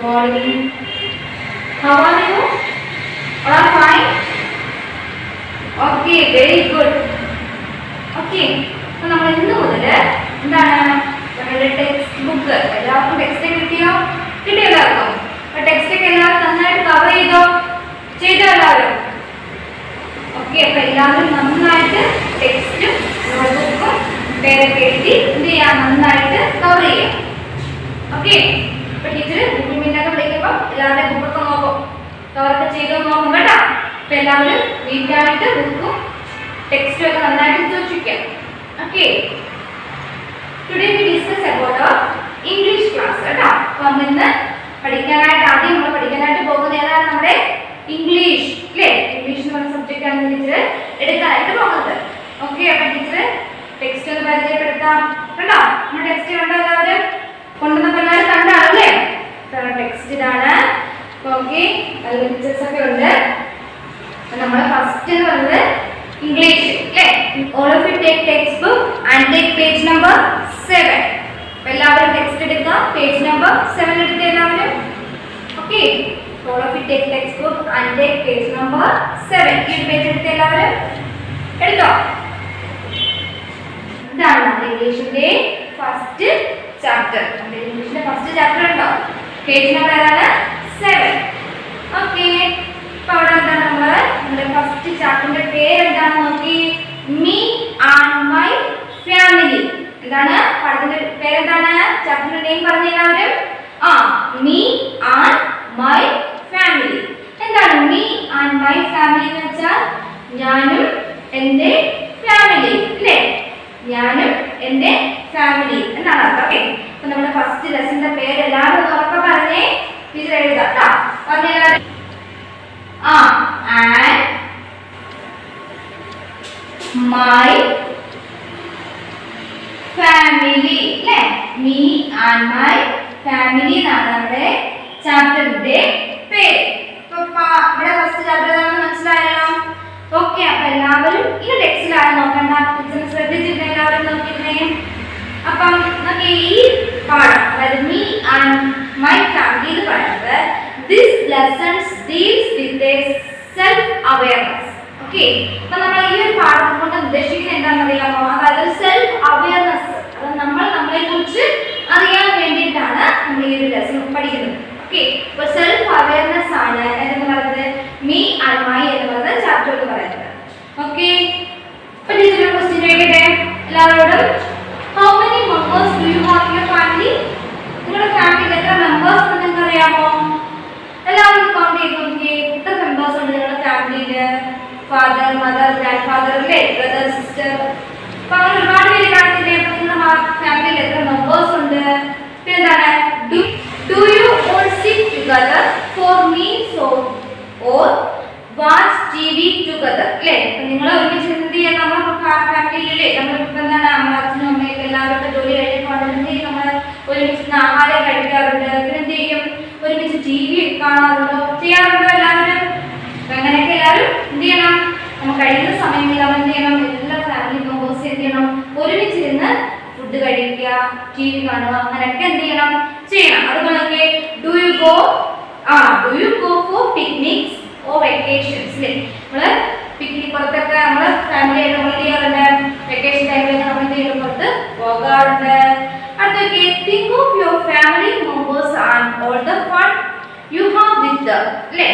morning. How are you? All are fine? Okay, very good. Okay. അപ്പോൾ നമ്മൾ ഇന്ന് മുതൽ എന്താണ് നമ്മുടെ ടെക്സ്റ്റ് ബുക്ക് എല്ലാവർക്കും ടെക്സ്റ്റ് കിട്ടിയോ കിട്ടിയോ എല്ലാവർക്കും അപ്പോൾ ടെക്സ്റ്റ് ഒക്കെ എല്ലാവരും നന്നായിട്ട് കവർ ചെയ്തോ ചെയ്തോ എല്ലാവരും ഓക്കെ അപ്പൊ എല്ലാവരും നന്നായിട്ട് ടെക്സ്റ്റും നോട്ട്ബുക്കും പേരൊക്കെ എഴുതി എന്ത് ചെയ്യാം നന്നായിട്ട് കവർ ചെയ്യാം ഓക്കെ അപ്പൊ ടീച്ചർ ഗൂഗിൾ മീറ്റൊക്കെ വിളിക്കുമ്പോൾ എല്ലാവരുടെയും ബുക്കൊക്കെ നോക്കും കവറൊക്കെ ചെയ്ത് നോക്കും കേട്ടോ അപ്പൊ എല്ലാവരും നീറ്റായിട്ട് ബുക്കും ടെക്സ്റ്റും ഒക്കെ നന്നായിട്ട് സൂക്ഷിക്കാം okay today we discuss about our English class കേട്ടോ അപ്പൊ നമ്മൾ ഇന്ന് പഠിക്കാനായിട്ട് ആദ്യം നമ്മൾ പഠിക്കാനായിട്ട് പോകുന്നത് ഏതാണ് നമ്മുടെ ഇംഗ്ലീഷ് അല്ലേ ഇംഗ്ലീഷ് എന്ന് പറയുന്ന സബ്ജക്റ്റ് ആണ് ടീച്ചർ എടുക്കാനായിട്ട് പോകുന്നത് ഓക്കെ അപ്പൊ ടീച്ചർ ടെക്സ്റ്റ് ഒന്ന് പരിചയപ്പെടുത്താം കേട്ടോ നമ്മുടെ ടെക്സ്റ്റ് കണ്ടോ എല്ലാവരും കൊണ്ടുവന്നപ്പോൾ എല്ലാവരും കണ്ടാണോ അല്ലേ ടെക്സ്റ്റ് ഇതാണ് ഓക്കെ അതിൽ പിക്ചേഴ്സ് ഒക്കെ ഉണ്ട് നമ്മൾ ഫസ്റ്റ് എന്ന് പറയുന്നത് ഇംഗ്ലീഷ് അല്ലേ all of you take text book and take page number seven എല്ലാവരും ടെക്സ്റ്റ് എടുക്കുക പേജ് നമ്പർ സെവൻ എടുത്ത് എല്ലാവരും okay all of you take text book and take page number seven ഈ പേജ് എടുത്ത് എല്ലാവരും എടുത്തോ ഇതാണ് നമ്മുടെ ഇംഗ്ലീഷിന്റെ ഫസ്റ്റ് ചാപ്റ്റർ നമ്മുടെ ഇംഗ്ലീഷിന്റെ ഫസ്റ്റ് ചാപ്റ്റർ ഉണ്ടോ പേജ് നമ്പർ ഏതാണ് സെവൻ ഓക്കെ അപ്പൊ അവിടെ എന്താണ് നമ്മള് നമ്മുടെ ഫസ്റ്റ് ചാപ്റ്ററിന്റെ പേര് എന്താണ് നോക്കി മീ ആൻഡ് മൈ ഫാമിലി എന്താണ് പാഠത്തിന്റെ പേരെന്താണ് ചാപ്റ്ററിന്റെ നെയിം പറഞ്ഞു എല്ലാവരും ആ മീ ആൻഡ് മൈ ഫാമിലി എന്താണ് മീ ആൻഡ് മൈ ഫാമിലി എന്ന് വെച്ചാൽ ഞാനും എൻ്റെ ഫാമിലി അല്ലേ ഞാനും എൻ്റെ ഫാമിലി എന്നാണ് അർത്ഥം ഓക്കെ അപ്പൊ നമ്മുടെ ഫസ്റ്റ് ലെസന്റെ പേര് എല്ലാവരും ഒന്ന് ഉറക്കെ പറഞ്ഞേ ടീച്ചർ എഴുതാം കേട്ടോ പറഞ്ഞേ എല്ലാവരും ആ ആൻഡ് മൈ ഫാമിലി അല്ലേ മീ ആൻഡ് മൈ ഫാമിലി എന്നാണ് നമ്മുടെ ചാപ്റ്ററിന്റെ പേര് ഇപ്പൊ പ- ഇവിടെ ഫസ്റ്റ് ചാപ്റ്റർ ഏതാണെന്ന് മനസ്സിലായല്ലോ ഓക്കെ അപ്പൊ എല്ലാവരും ഈ ടെക്സ്റ്റിലാണ് നോക്കണ്ട ടീച്ചറിന് ശ്രദ്ധിച്ചിട്ട് എല്ലാവരും നോക്കിയിരുന്നേ അപ്പം നമുക്ക് ഈ പാഠം അതായത് മീ ആൻഡ് മൈ ഫാമിലി എന്ന് പറയുന്നത് this lessons deals with a self awareness okay അപ്പൊ നമ്മൾ ഈ ഒരു പാഠം കൊണ്ട് ഉദ്ദേശിക്കുന്നത് എന്താണെന്ന് അറിയാമോ അതായത് സെൽഫ് അവയർനെസ് അത് നമ്മൾ നമ്മളെ കുറിച്ച് അറിയാൻ വേണ്ടിയിട്ടാണ് നമ്മൾ ഈ ഒരു ലെസൺ പഠിക്കുന്നത് ഓക്കെ അപ്പൊ സെൽഫ് അവയർനെസ് ആണ് എന്ന് പറയുന്നത് മീ ആൻഡ് മൈ എന്ന് പറയുന്നത് ചാപ്റ്റർ എന്ന് പറയുന്നത് ഓക്കെ അപ്പൊ ടീച്ചർ ക്വസ്റ്റ്യൻ ചോദിക്കട്ടെ എല്ലാവരോടും how many members do you have your family നിങ്ങളുടെ ഫാമിലിയിൽ എത്ര മെമ്പേഴ്സ് ഉണ്ട് നിങ്ങൾക്ക് അറിയാമോ എല്ലാവരും കൗണ്ട് ചെയ്ത് നോക്കിയേ എത്ര മെമ്പേഴ്സ് ഉണ്ട് നിങ്ങളുടെ ഫാമിലിയിൽ ഫാദർ മദർ ഗ്രാൻഡ് ഫാദർ അല്ലേ ബ്രദർ സിസ്റ്റർ അപ്പൊ അങ്ങനെ ഒരുപാട് പേര് കാണുന്നില്ലേ അപ്പൊ നിങ്ങളുടെ ഫാമിലിയിൽ എത്ര മെമ്പേഴ്സ് ഉണ്ട് പിന്നെന്താണ് do you all sit together for meals or watch T V together അല്ലേ അപ്പൊ നിങ്ങൾ ഒരുമിച്ച് എന്ത് ചെയ്യാം നമ്മുടെ ഫാമിലിയിലല്ലേ നമ്മൾ ഇപ്പൊ എന്താണ് അമ്മ അച്ഛനും അമ്മയൊക്കെ എല്ലാവരും ഒക്കെ ജോലി കഴിഞ്ഞിട്ട് എന്ത് ചെയ്യും നമ്മൾ ഒരുമിച്ച് ഇരുന്ന് ആഹാരം കഴിക്കാറുണ്ട് പിന്നെ എന്ത് ചെയ്യും ഒരുമിച്ച് ടി വി കാണാറുണ്ടോ ചെയ്യാറുണ്ടോ എല്ലാവരും അപ്പൊ അങ്ങനെയൊക്കെ എല്ലാവരും എന്ത് ചെയ്യണം നമ്മൾ കഴിയുന്ന സമയങ്ങളിൽ നമ്മൾ എന്ത് ചെയ്യണം എല്ലാ ഫാമിലി മെമ്പേഴ്സ് എന്ത് ചെയ്യണം ഒരുമിച്ചിരുന്ന് ഫുഡ് കഴിക്കുക ടി വി കാണുക അങ്ങനെയൊക്കെ എന്ത് ചെയ്യണം ചെയ്യണം അതുപോലെ do you go ah do you go for picnics or vacations അല്ലേ നമ്മള് പിക്നിക് പുറത്തൊക്കെ നമ്മള് ഫാമിലി ആയിട്ട് നമ്മൾ ചെയ്യാറുണ്ട് വെക്കേഷൻ ടൈമിലൊക്കെ നമ്മൾ എന്ത് ചെയ്യും പുറത്ത് പോകാറുണ്ട് അടുത്തൊക്കെ think of your family members and all the fun you have with them അല്ലേ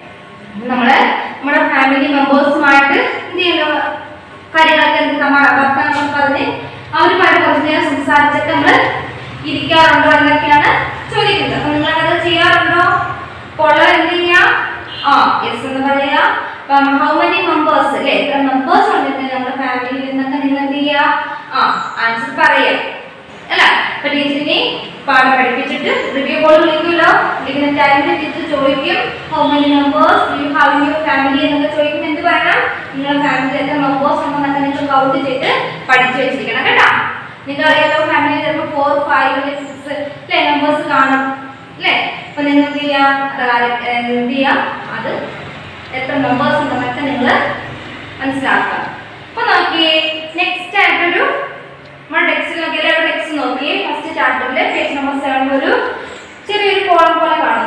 നമ്മള് നമ്മുടെ ഫാമിലി മെമ്പേഴ്സുമായിട്ട് എന്ത് ചെയ്യുന്നു കാര്യങ്ങളൊക്കെ എന്ത് നമ്മൾ വർത്തമാനം പറഞ്ഞ് അവരുമായിട്ട് കുറച്ച് നേരം സംസാരിച്ചിട്ട് നമ്മൾ ഇരിക്കാറുണ്ടോ എന്നൊക്കെയാണ് ചോദിക്കുന്നത് അപ്പൊ നിങ്ങൾ അത് ചെയ്യാറുണ്ടോ അപ്പോൾ ഉള്ളത് എന്ത് ചെയ്യാം ആ യെസ് എന്ന് പറയാ അപ്പം ഹൗ മെനി മെമ്പേഴ്സ് അല്ലേ എത്ര മെമ്പേഴ്സ് ഉണ്ട് നമ്മുടെ ഫാമിലിയിൽ നിന്നൊക്കെ നിങ്ങൾ എന്ത് ചെയ്യുക ആ ആൻസർ പറയാം അല്ല അപ്പൊ ടീച്ചറിനെ പാഠം പഠിപ്പിച്ചിട്ട് റിവ്യൂ കോൾ വിളിക്കുമല്ലോ വിളിക്കുന്ന ടൈമിൽ ടീച്ചർ ചോദിക്കും how many members you have your family എന്നൊക്കെ ചോദിക്കുമ്പോൾ എന്ത് പറയണം നിങ്ങളുടെ ഫാമിലിയിൽ എത്ര മെമ്പേഴ്സ് ഉണ്ടെന്നൊക്കെ നിങ്ങൾ കൗണ്ട് ചെയ്ത് പഠിച്ചു വെച്ചിരിക്കണം കേട്ടോ നിങ്ങൾ അറിയാലോ ഫാമിലി ചിലപ്പോൾ ഫോർ ഫൈവ് സിക്സ് അല്ലേ മെമ്പേഴ്സ് കാണും അല്ലേ അപ്പൊ നിങ്ങൾ എന്ത് ചെയ്യാം അത് എന്ത് ചെയ്യാം അത് എത്ര മെമ്പേഴ്സ് ഉണ്ടെന്നൊക്കെ നിങ്ങൾ മനസ്സിലാക്കുക അപ്പൊ നോക്കിയേ നെക്സ്റ്റ് ആയിട്ടൊരു നമ്മുടെ ടെക്സ്റ്റ് നോക്കിയാൽ ടെക്സ്റ്റ് നോക്കിയേ ഫസ്റ്റ് ചാപ്റ്ററിൽ പേജ് നമ്പർ സെവൻ ഒരു ചെറിയൊരു കോളം പോലെ കാണും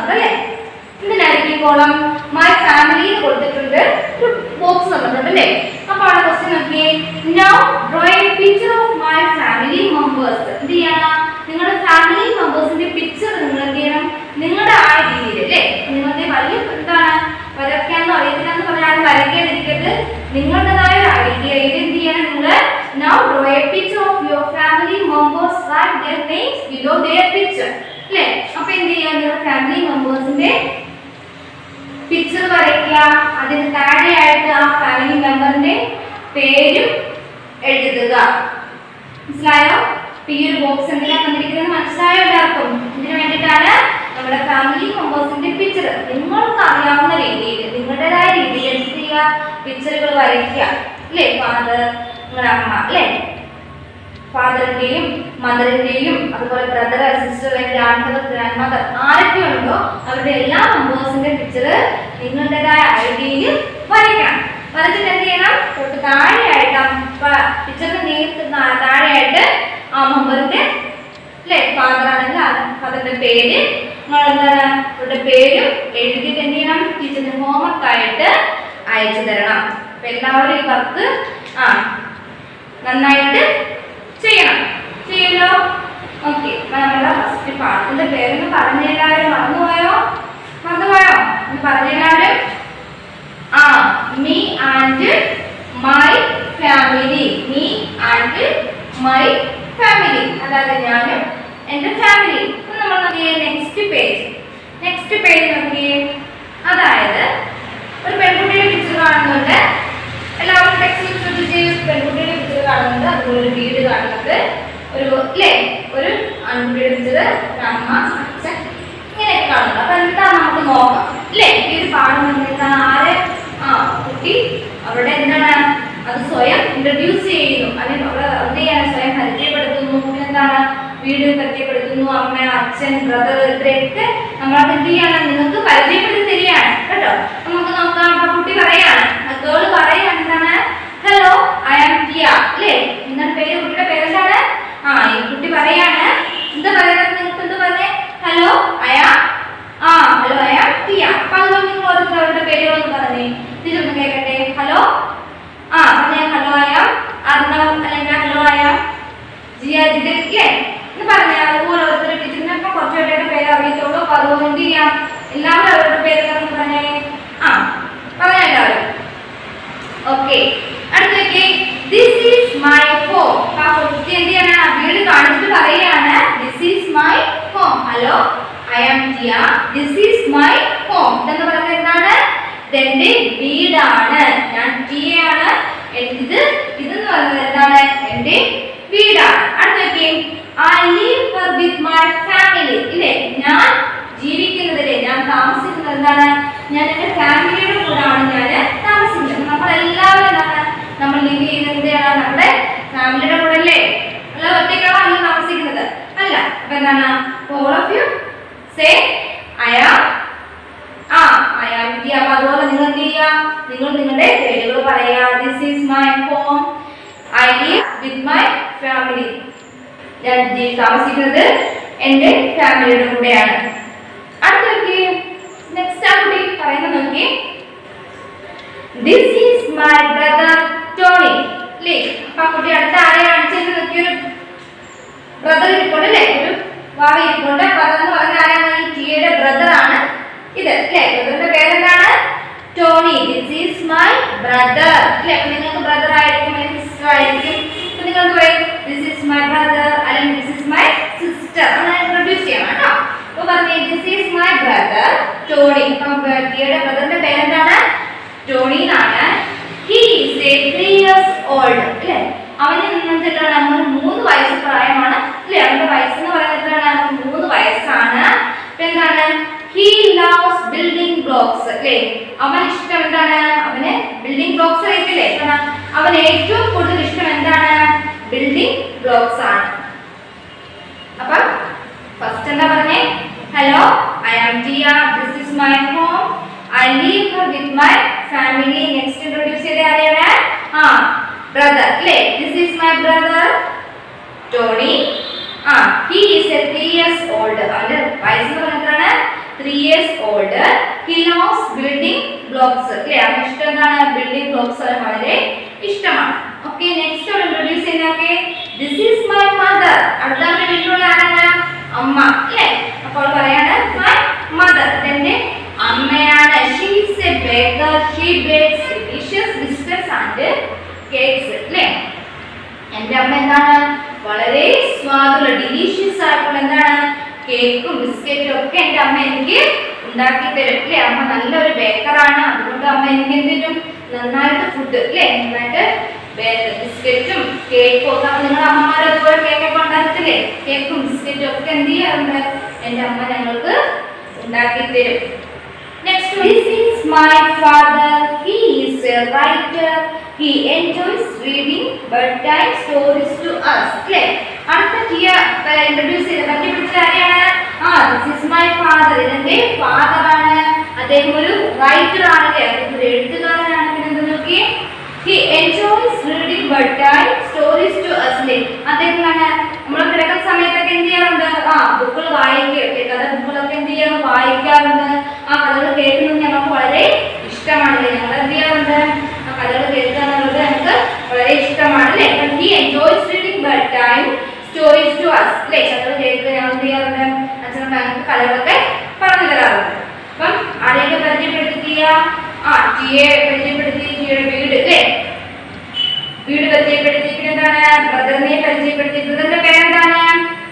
കോളം മൈ ഫാമിലി എന്ന് കൊടുത്തിട്ടുണ്ട് ബോക്സ് തന്നിട്ടുണ്ട് അല്ലേ അപ്പൊ അവിടെ ക്വസ്റ്റ്യൻ നോക്കിയേ now draw a picture of my family members എന്ത് ചെയ്യണം നിങ്ങളുടെ ഫാമിലി മെമ്പേഴ്സിന്റെ പിക്ചർ നിങ്ങൾ എന്ത് ചെയ്യണം നിങ്ങളുടെ ആ രീതിയിൽ അല്ലേ നിങ്ങളുടെ വലിയ എന്താണ് വരയ്ക്കാന്നോ അറിയത്തില്ലെന്ന് പറഞ്ഞാൽ വരയ്ക്കാതിരിക്കരുത് നിങ്ങളുടേതായ ഒരു ഐഡിയയിൽ എന്ത് ചെയ്യണം നിങ്ങൾ now draw a picture of your family members write their names below their picture അല്ലേ അപ്പൊ എന്ത് ചെയ്യാം നിങ്ങളുടെ ഫാമിലി മെമ്പേഴ്സിന്റെ പിക്ചർ വരയ്ക്കുക അതിന് താഴെയായിട്ട് ആ ഫാമിലി മെമ്പറിന്റെ പേരും എഴുതുക മനസ്സിലായോ അപ്പൊ ഈ ഒരു ബോക്സ് എന്തിനാ തന്നിരിക്കുന്നത് മനസ്സിലായോ എല്ലാവർക്കും ഇതിനു വേണ്ടിയിട്ടാണ് നമ്മുടെ ഫാമിലി മെമ്പേഴ്സിന്റെ പിക്ചർ നിങ്ങൾക്ക് അറിയാവുന്ന രീതിയിൽ നിങ്ങളുടേതായ രീതിയിൽ എന്ത് ചെയ്യുക പിക്ചറുകൾ വരയ്ക്കുക അല്ലേ ഫാദർ നിങ്ങളുടെ അമ്മ അല്ലേ ഫാദറിന്റെയും മദറിന്റെയും അതുപോലെ brother sister grandfather grandmother ആരൊക്കെ ഉണ്ടോ അവരുടെ എല്ലാ മെമ്പേഴ്സിന്റെ പിക്ചർ നിങ്ങളുടേതായ ഐഡിയയിൽ വരയ്ക്കണം വരച്ചിട്ട് എന്ത് ചെയ്യണം തൊട്ട് താഴെയായിട്ട് പിക്ചറിന് നേരിട്ട് താ- താഴെയായിട്ട് ആ മെമ്പറിന്റെ അല്ലേ ഫാദർ ആണെങ്കിൽ ആ ഫാദറിന്റെ പേര് നിങ്ങൾ എന്താണ് അവരുടെ പേരും എഴുതിയിട്ട് എന്ത് ചെയ്യണം ടീച്ചറിന് ഹോംവർക്ക് ആയിട്ട് അയച്ചു തരണം അപ്പൊ എല്ലാവരും ഈ വർക്ക് ആ നന്നായിട്ട് ചെയ്യണം ചെയ്യല്ലോ ഓക്കെ നമ്മുടെ ഫസ്റ്റ് പാട്ടിന്റെ പേരൊന്ന് പറഞ്ഞെല്ലാവരും മറന്നുപോയോ മറന്നുപോയോ ഒന്ന് പറഞ്ഞെല്ലാവരും ആ me and my family me and my family അതായത് ഞാനും എൻ്റെ ഫാമിലി നമ്മൾ നോക്കിയേ നെക്സ്റ്റ് പേജ് നെക്സ്റ്റ് പേജ് നോക്കിയേ അതായത് ഒരു പെൺകുട്ടിയുടെ പിക്ചർ കാണുന്നുണ്ട് എല്ലാവരും ടെക്സ്റ്റിൽ ശ്രദ്ധിച്ച് പെൺകുട്ടിയുടെ പിക്ചർ കാണുന്നുണ്ട് അതുപോലെ ഒരു വീട് കാണുന്നുണ്ട് ഒരു അല്ലേ ഒരു ആൺകുട്ടിയുടെ പിക്ചർ ഒരു അമ്മ അച്ഛൻ ഇങ്ങനെയൊക്കെ കാണുന്നുണ്ട് അപ്പൊ എന്താ നമുക്ക് നോക്കാം അല്ലേ ഈ ഒരു പാഠം എന്താണ് ആരെ ആ കുട്ടി അവരുടെ എന്താണ് അത് സ്വയം ഇൻട്രൊഡ്യൂസ് ചെയ്യുന്നു അല്ലെങ്കിൽ അവിടെ എന്ത് ചെയ്യാണ് സ്വയം പരിചയപ്പെടുത്തുന്നു പിന്നെ എന്താണ് വീട് പരിചയപ്പെടുത്തുന്നു അമ്മ അച്ഛൻ ബ്രദർ ഇവരെയൊക്കെ നമ്മളത് എന്ത് ചെയ്യാണ് നിങ്ങൾക്ക് പരിചയപ്പെടുത്തി തരികയാണ് കേട്ടോ അപ്പൊ നമുക്ക് നോക്കാം അപ്പൊ കുട്ടി പറയാണ് ഗേൾ പറയാണ് എന്താണ് ഹലോ ഐ ആം ടിയ അല്ലേ നിങ്ങളുടെ പേര് കുട്ടിയുടെ പേരെന്താണ് ആ ഈ കുട്ടി പറയാണ് എന്താ പറയുന്നത് നിങ്ങൾക്ക് എന്താ പറഞ്ഞേ ഹലോ ഐ ആം ആ ഹലോ ഐ ആം ടിയ അപ്പൊ അതുപോലെ നിങ്ങൾ ഓരോരുത്തർ അവരുടെ പേരുകളൊന്ന് പറഞ്ഞേ ഇതൊന്ന് കേൾക്കട്ടെ ഹലോ ആ പറഞ്ഞേ ഹലോ ഐ ആം അർണവ് അല്ലെങ്കിൽ hello I am Jiya Jithin ഇല്ലേ എന്ന് പറഞ്ഞാൽ അതുപോലെ ഓരോരുത്തർ ടീച്ചറിനൊക്കെ കുറച്ച് പേരുടെ പേര് അറിയത്തുള്ളൂ അപ്പൊ അതുകൊണ്ട് എന്ത് ചെയ്യാം എല്ലാവരും അവരുടെ പേരുകളൊന്ന് പറഞ്ഞേ ആ പറഞ്ഞ എല്ലാവരും ഓക്കെ അടുത്തേക്ക് ദിസ് ഈസ് മൈ ഹോം ആ കുട്ടി എന്ത് ചെയ്യാണ് ആ വീട് കാണിച്ചിട്ട് പറയാണ് this is my home hello I am Jiya this is my home എന്ന് പറയുന്നത് എന്താണ് ഇതെന്റെ വീടാണ് ഞാൻ ജിയാണ് ഇത് ഇതെന്ന് പറയുന്നത് എന്താണ് എന്റെ വീടാണ് അടുത്തേക്ക് I live with my family ഇല്ലേ ഞാൻ ജീവിക്കുന്നതിലെ ഞാൻ താമസിക്കുന്നത് എന്താണ് ഞാൻ എൻ്റെ ഫാമിലിയുടെ കൂടാണ് ഞാൻ താമസിക്കുന്നത് നമ്മളെല്ലാവരും എന്താണ് നമ്മൾ ലിവ് ചെയ്യുന്നത് എന്താണ് നമ്മുടെ ഫാമിലിയുടെ കൂടെ അല്ലേ അല്ല ഒറ്റയ്ക്കാണോ അല്ല താമസിക്കുന്നത് അല്ല അപ്പൊ എന്താണ് all of you say I am ah I am T അപ്പൊ അതുപോലെ നിങ്ങൾ എന്ത് ചെയ്യുക നിങ്ങൾ നിങ്ങളുടെ പേരുകൾ പറയാ this is my home I live with my family ഞാൻ ജീ- താമസിക്കുന്നത് എൻ്റെ ഫാമിലിയുടെ കൂടെയാണ് അടുത്ത നോക്കി നെക്സ്റ്റ് ആ കുട്ടി പറയുന്നത് നോക്കി this is my brother Tony അല്ലേ അപ്പൊ ആ കുട്ടി അടുത്ത ആരെ കാണിച്ചത് നോക്കി ഒരു ബ്രദർ ഇരിപ്പുണ്ട് അല്ലേ ഒരു വാവ ഇരിപ്പുണ്ട് അപ്പൊ അതെന്ന് പറഞ്ഞ ആരാണ് ഈ ടിയുടെ ബ്രദർ ആണ് ഇത് അല്ലേ ബ്രദറിന്റെ പേരെന്താണ് Tony this is my brother അല്ലേ അപ്പൊ നിങ്ങൾക്ക് ബ്രദർ ആയിരിക്കും അല്ലെങ്കിൽ സിസ്റ്റർ ആയിരിക്കും അപ്പൊ നിങ്ങൾ എന്ത് പറയും ദിസ് ഈസ് മൈ ബ്രദർ അല്ലെങ്കിൽ ദിസ് ഈസ് മൈ സിസ്റ്റർ അങ്ങനെ ഇൻട്രൊഡ്യൂസ് ചെയ്യണം കേട്ടോ അപ്പൊ പറഞ്ഞേ this is my brother Tony അപ്പം ടിയുടെ ബ്രദറിന്റെ പേരെന്താണ് ടോണി എന്നാണ് he is a three years old അല്ലേ അവന് നിന്ന് എത്രയാണ് അവന് മൂന്ന് വയസ്സ് പ്രായമാണ് അല്ലേ അവന്റെ വയസ്സെന്ന് പറയുന്നത് എത്രയാണ് അവന് മൂന്ന് വയസ്സാണ് അപ്പൊ എന്താണ് ഹി ലവ്സ് ബിൽഡിംഗ് ബ്ലോക്സ് അല്ലേ അവൻ ഇഷ്ടം എന്താണ് അവന് ബിൽഡിംഗ് ബ്ലോക്സ് അറിയത്തില്ലേ എന്താണ് അവന് ഏറ്റവും കൂടുതൽ ഇഷ്ടം എന്താണ് ബിൽഡിംഗ് ബ്ലോക്സ് ആണ് അപ്പൊ ഫസ്റ്റ് എന്താ പറഞ്ഞേ hello I am Tia this is my home I live here with my family next introduce ചെയ്ത ആരെയാണ് ആ ബ്രദർ അല്ലേ this is my brother Tony ah he is a three years old അവന്റെ വയസ്സ് പറഞ്ഞിട്ടാണ് three years old he loves building blocks അല്ലേ അവന് ഇഷ്ടം എന്താണ് ബിൽഡിംഗ് ബ്ലോക്സ് വളരെ ഇഷ്ടമാണ് ഓക്കെ നെക്സ്റ്റ് അവിടെ ഇൻട്രൊഡ്യൂസ് ചെയ്യുന്നൊക്കെ ദിസ് ഈസ് മൈ മദർ അടുത്ത നമ്മുടെ വീട്ടിലുള്ള ആരാണ് അമ്മ അല്ലേ അപ്പോൾ പറയാണ് മൈ മദർ എന്റെ അമ്മയാണ് she's a baker she bakes delicious biscuits and cakes അല്ലേ എന്റെ അമ്മ എന്താണ് വളരെ സ്വാദുള്ള ഡിലീഷ്യസ് ആയിട്ടുള്ള എന്താണ് കേക്കും ബിസ്ക്കറ്റും ഒക്കെ എന്റെ അമ്മ എനിക്ക് ഉണ്ടാക്കി തരും അല്ലേ അമ്മ നല്ലൊരു ബേക്കറാണ് അതുകൊണ്ട് അമ്മ എനിക്ക് എന്ത് തരും നന്നായിട്ട് ഫുഡ് അല്ലേ നന്നായിട്ട് ബിസ്ക്കറ്റും കേക്കും ഒക്കെ അപ്പൊ നിങ്ങളുടെ അമ്മമാരെ അതുപോലെ കേക്കൊക്കെ ഉണ്ടാക്കത്തില്ലേ കേക്കും ബിസ്ക്കറ്റും ഒക്കെ എന്ത് ചെയ്യാറുണ്ട് എന്റെ അമ്മ ഞങ്ങൾക്ക് ഉണ്ടാക്കി തരും Next, this is my father. He is a writer. He enjoys reading bedtime stories to us. അല്ലേ അടുത്ത ടിയ ഇൻട്രൊഡ്യൂസ് ചെയ്ത് പരിചയപ്പെടുത്തിയത് ആരെയാണ് ആ ദിസ് ഇസ് മൈ ഫാദർ ഇതെന്റെ ഫാദർ ആണ് അദ്ദേഹം ഒരു റൈറ്റർ ആണ് അല്ലേ അദ്ദേഹം ഒരു എഴുത്തുകാരനാണ് പിന്നെ എന്താ നോക്കിയേ he enjoys reading bedtime stories to us അദ്ദേഹം എന്താണ് നമ്മൾ കിടക്കുന്ന സമയത്തൊക്കെ എന്ത് ചെയ്യാറുണ്ട് ആ ബുക്കുകൾ വായിക്കുക കഥ ബുക്കുകളൊക്കെ എന്ത് ചെയ്യാറ് വായിക്കാറുണ്ട് ആ കഥകൾ കേൾക്കുന്നത് ഞങ്ങൾക്ക് വളരെ ഇഷ്ടമാണല്ലേ ഞങ്ങൾ എന്ത് ചെയ്യാറുണ്ട് ആ കഥകൾ കേൾക്കുക എന്നുള്ളത് ഞങ്ങൾക്ക് വളരെ ഇഷ്ടമാണ് അല്ലേ അപ്പം he enjoys reading bedtime stories to us അല്ലേ കഥകൾ കേൾക്കുക ഞങ്ങൾ എന്ത് ചെയ്യാറുണ്ട് അച്ഛനും ഞങ്ങൾക്ക് കഥകളൊക്കെ പറഞ്ഞു തരാറുണ്ട് അപ്പം ആരെയൊക്കെ പരിചയപ്പെടുത്തിയ ആ ടിയെ പരിചയപ്പെടുത്തി ടിയുടെ വീട് അല്ലേ വീട് പരിചയപ്പെടുത്തി പിന്നെ എന്താണ് ബ്രദറിനെ പരിചയപ്പെടുത്തി ബ്രദറിന്റെ പേരെന്താണ്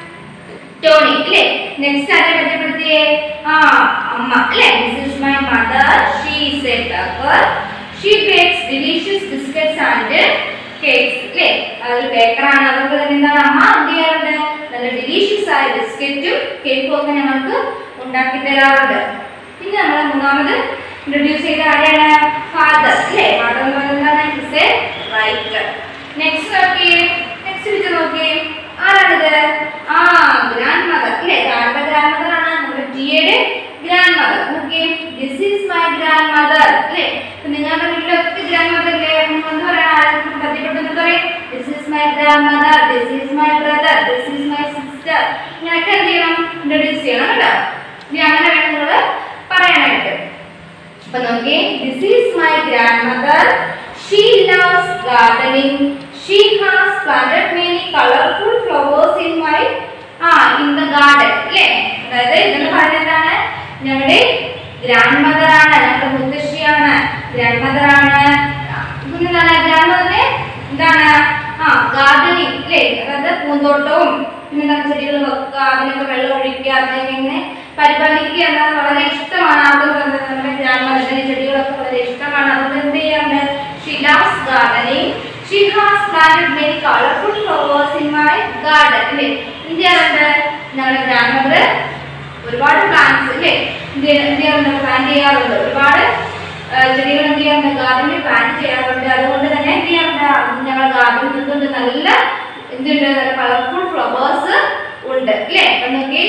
ടോണി അല്ലേ നെക്സ്റ്റ് ആരെ പരിചയപ്പെടുത്തിയേ ആ അമ്മ അല്ലേ this is my mother she is a baker she bakes delicious biscuits and cakes അല്ലേ അത് ബേക്കറാണ് അതുകൊണ്ട് തന്നെ എന്താണ് അമ്മ എന്ത് ചെയ്യാറുണ്ട് നല്ല ഡിലീഷ്യസ് ആയ ബിസ്ക്കറ്റും കേക്കും ഒക്കെ ഞങ്ങൾക്ക് ഉണ്ടാക്കി തരാറുണ്ട് പിന്നെ നമ്മൾ മൂന്നാമത് ഇൻട്രൊഡ്യൂസ് ചെയ്ത ആരെയാണ് ഫാദർ അല്ലേ ഫാദർ എന്ന് പറയുന്നത് എന്താണ് ഹിസ് എ റൈറ്റർ നെക്സ്റ്റ് നോക്കിയേ നെക്സ്റ്റ് പിക്ചർ നോക്കിയേ ആരാണിത് ആ ഗ്രാൻഡ് മദർ അല്ലേ ആരുടെ ഗ്രാൻഡ് മദർ ആണ് നമ്മുടെ ജിയുടെ ഗ്രാൻഡ് മദർ നോക്കിയേ this is my grandmother അല്ലേ ഇപ്പൊ നിങ്ങളുടെ വീട്ടിലൊക്കെ ഗ്രാൻഡ് മദർ ഇല്ലേ എന്ന് പറയാൻ ആരെങ്കിലും പരിചയപ്പെട്ടെന്ന് പറയും this is my grandmother this is my brother this is my sister ഇങ്ങനെയൊക്കെ എന്ത് ചെയ്യണം ഇൻട്രൊഡ്യൂസ് ചെയ്യണം കേട്ടോ ഇനി അങ്ങനെ വേണം നിങ്ങൾ പറയാനായിട്ട് അപ്പൊ നോക്കിയേ this is my grandmother she loves gardening she has planted many colourful flowers in my ah in the garden അല്ലേ അതായത് ഇതിന് പറയുന്നത് എന്താണ് ഞങ്ങളുടെ ഗ്രാൻഡ് മദർ ആണ് ഞങ്ങളുടെ മുത്തശ്ശിയാണ് ഗ്രാൻഡ് മദർ ആണ് പിന്നെ എന്താണ് ഗ്രാൻഡ് മദറിന് എന്താണ് ആ ഗാർഡനിങ് അല്ലേ അതായത് പൂന്തോട്ടവും പിന്നെ എന്താണ് ചെടികൾ വെക്കുക അതിനൊക്കെ വെള്ളം ഒഴിക്കുക അതിനൊക്കെ ഇങ്ങനെ പരിപാലിക്കുക എന്നത് വളരെ ഇഷ്ടമാണ് അതുകൊണ്ട് തന്നെ നമ്മുടെ ഗ്രാൻഡ് ചെടികളൊക്കെ വളരെ ഇഷ്ടമാണ് അതുകൊണ്ട് എന്ത് ചെയ്യാറുണ്ട് she loves gardening she has planted many colourful flowers in my garden അല്ലേ എന്ത് ചെയ്യാറുണ്ട് ഞങ്ങളുടെ ഗ്രാൻഡ് മദർ ഒരുപാട് പ്ലാന്റ്സ് അല്ലേ എന്ത് ചെയ്യ- എന്ത് ചെയ്യാറുണ്ട് പ്ലാൻ ചെയ്യാറുണ്ട് ഒരുപാട് ആ, ചെടികൾ എന്ത് ചെയ്യാറുണ്ട് ഗാർഡനിൽ പ്ലാൻ ചെയ്യാറുണ്ട് അതുകൊണ്ട് തന്നെ എന്ത് ചെയ്യാറുണ്ട് ഞങ്ങളുടെ ഗാർഡനിൽ നിന്നുകൊണ്ട് നല്ല എന്തുണ്ട് നല്ല കളർഫുൾ ഫ്ലവേഴ്സ് ഉണ്ട് അല്ലേ അപ്പൊ നോക്കി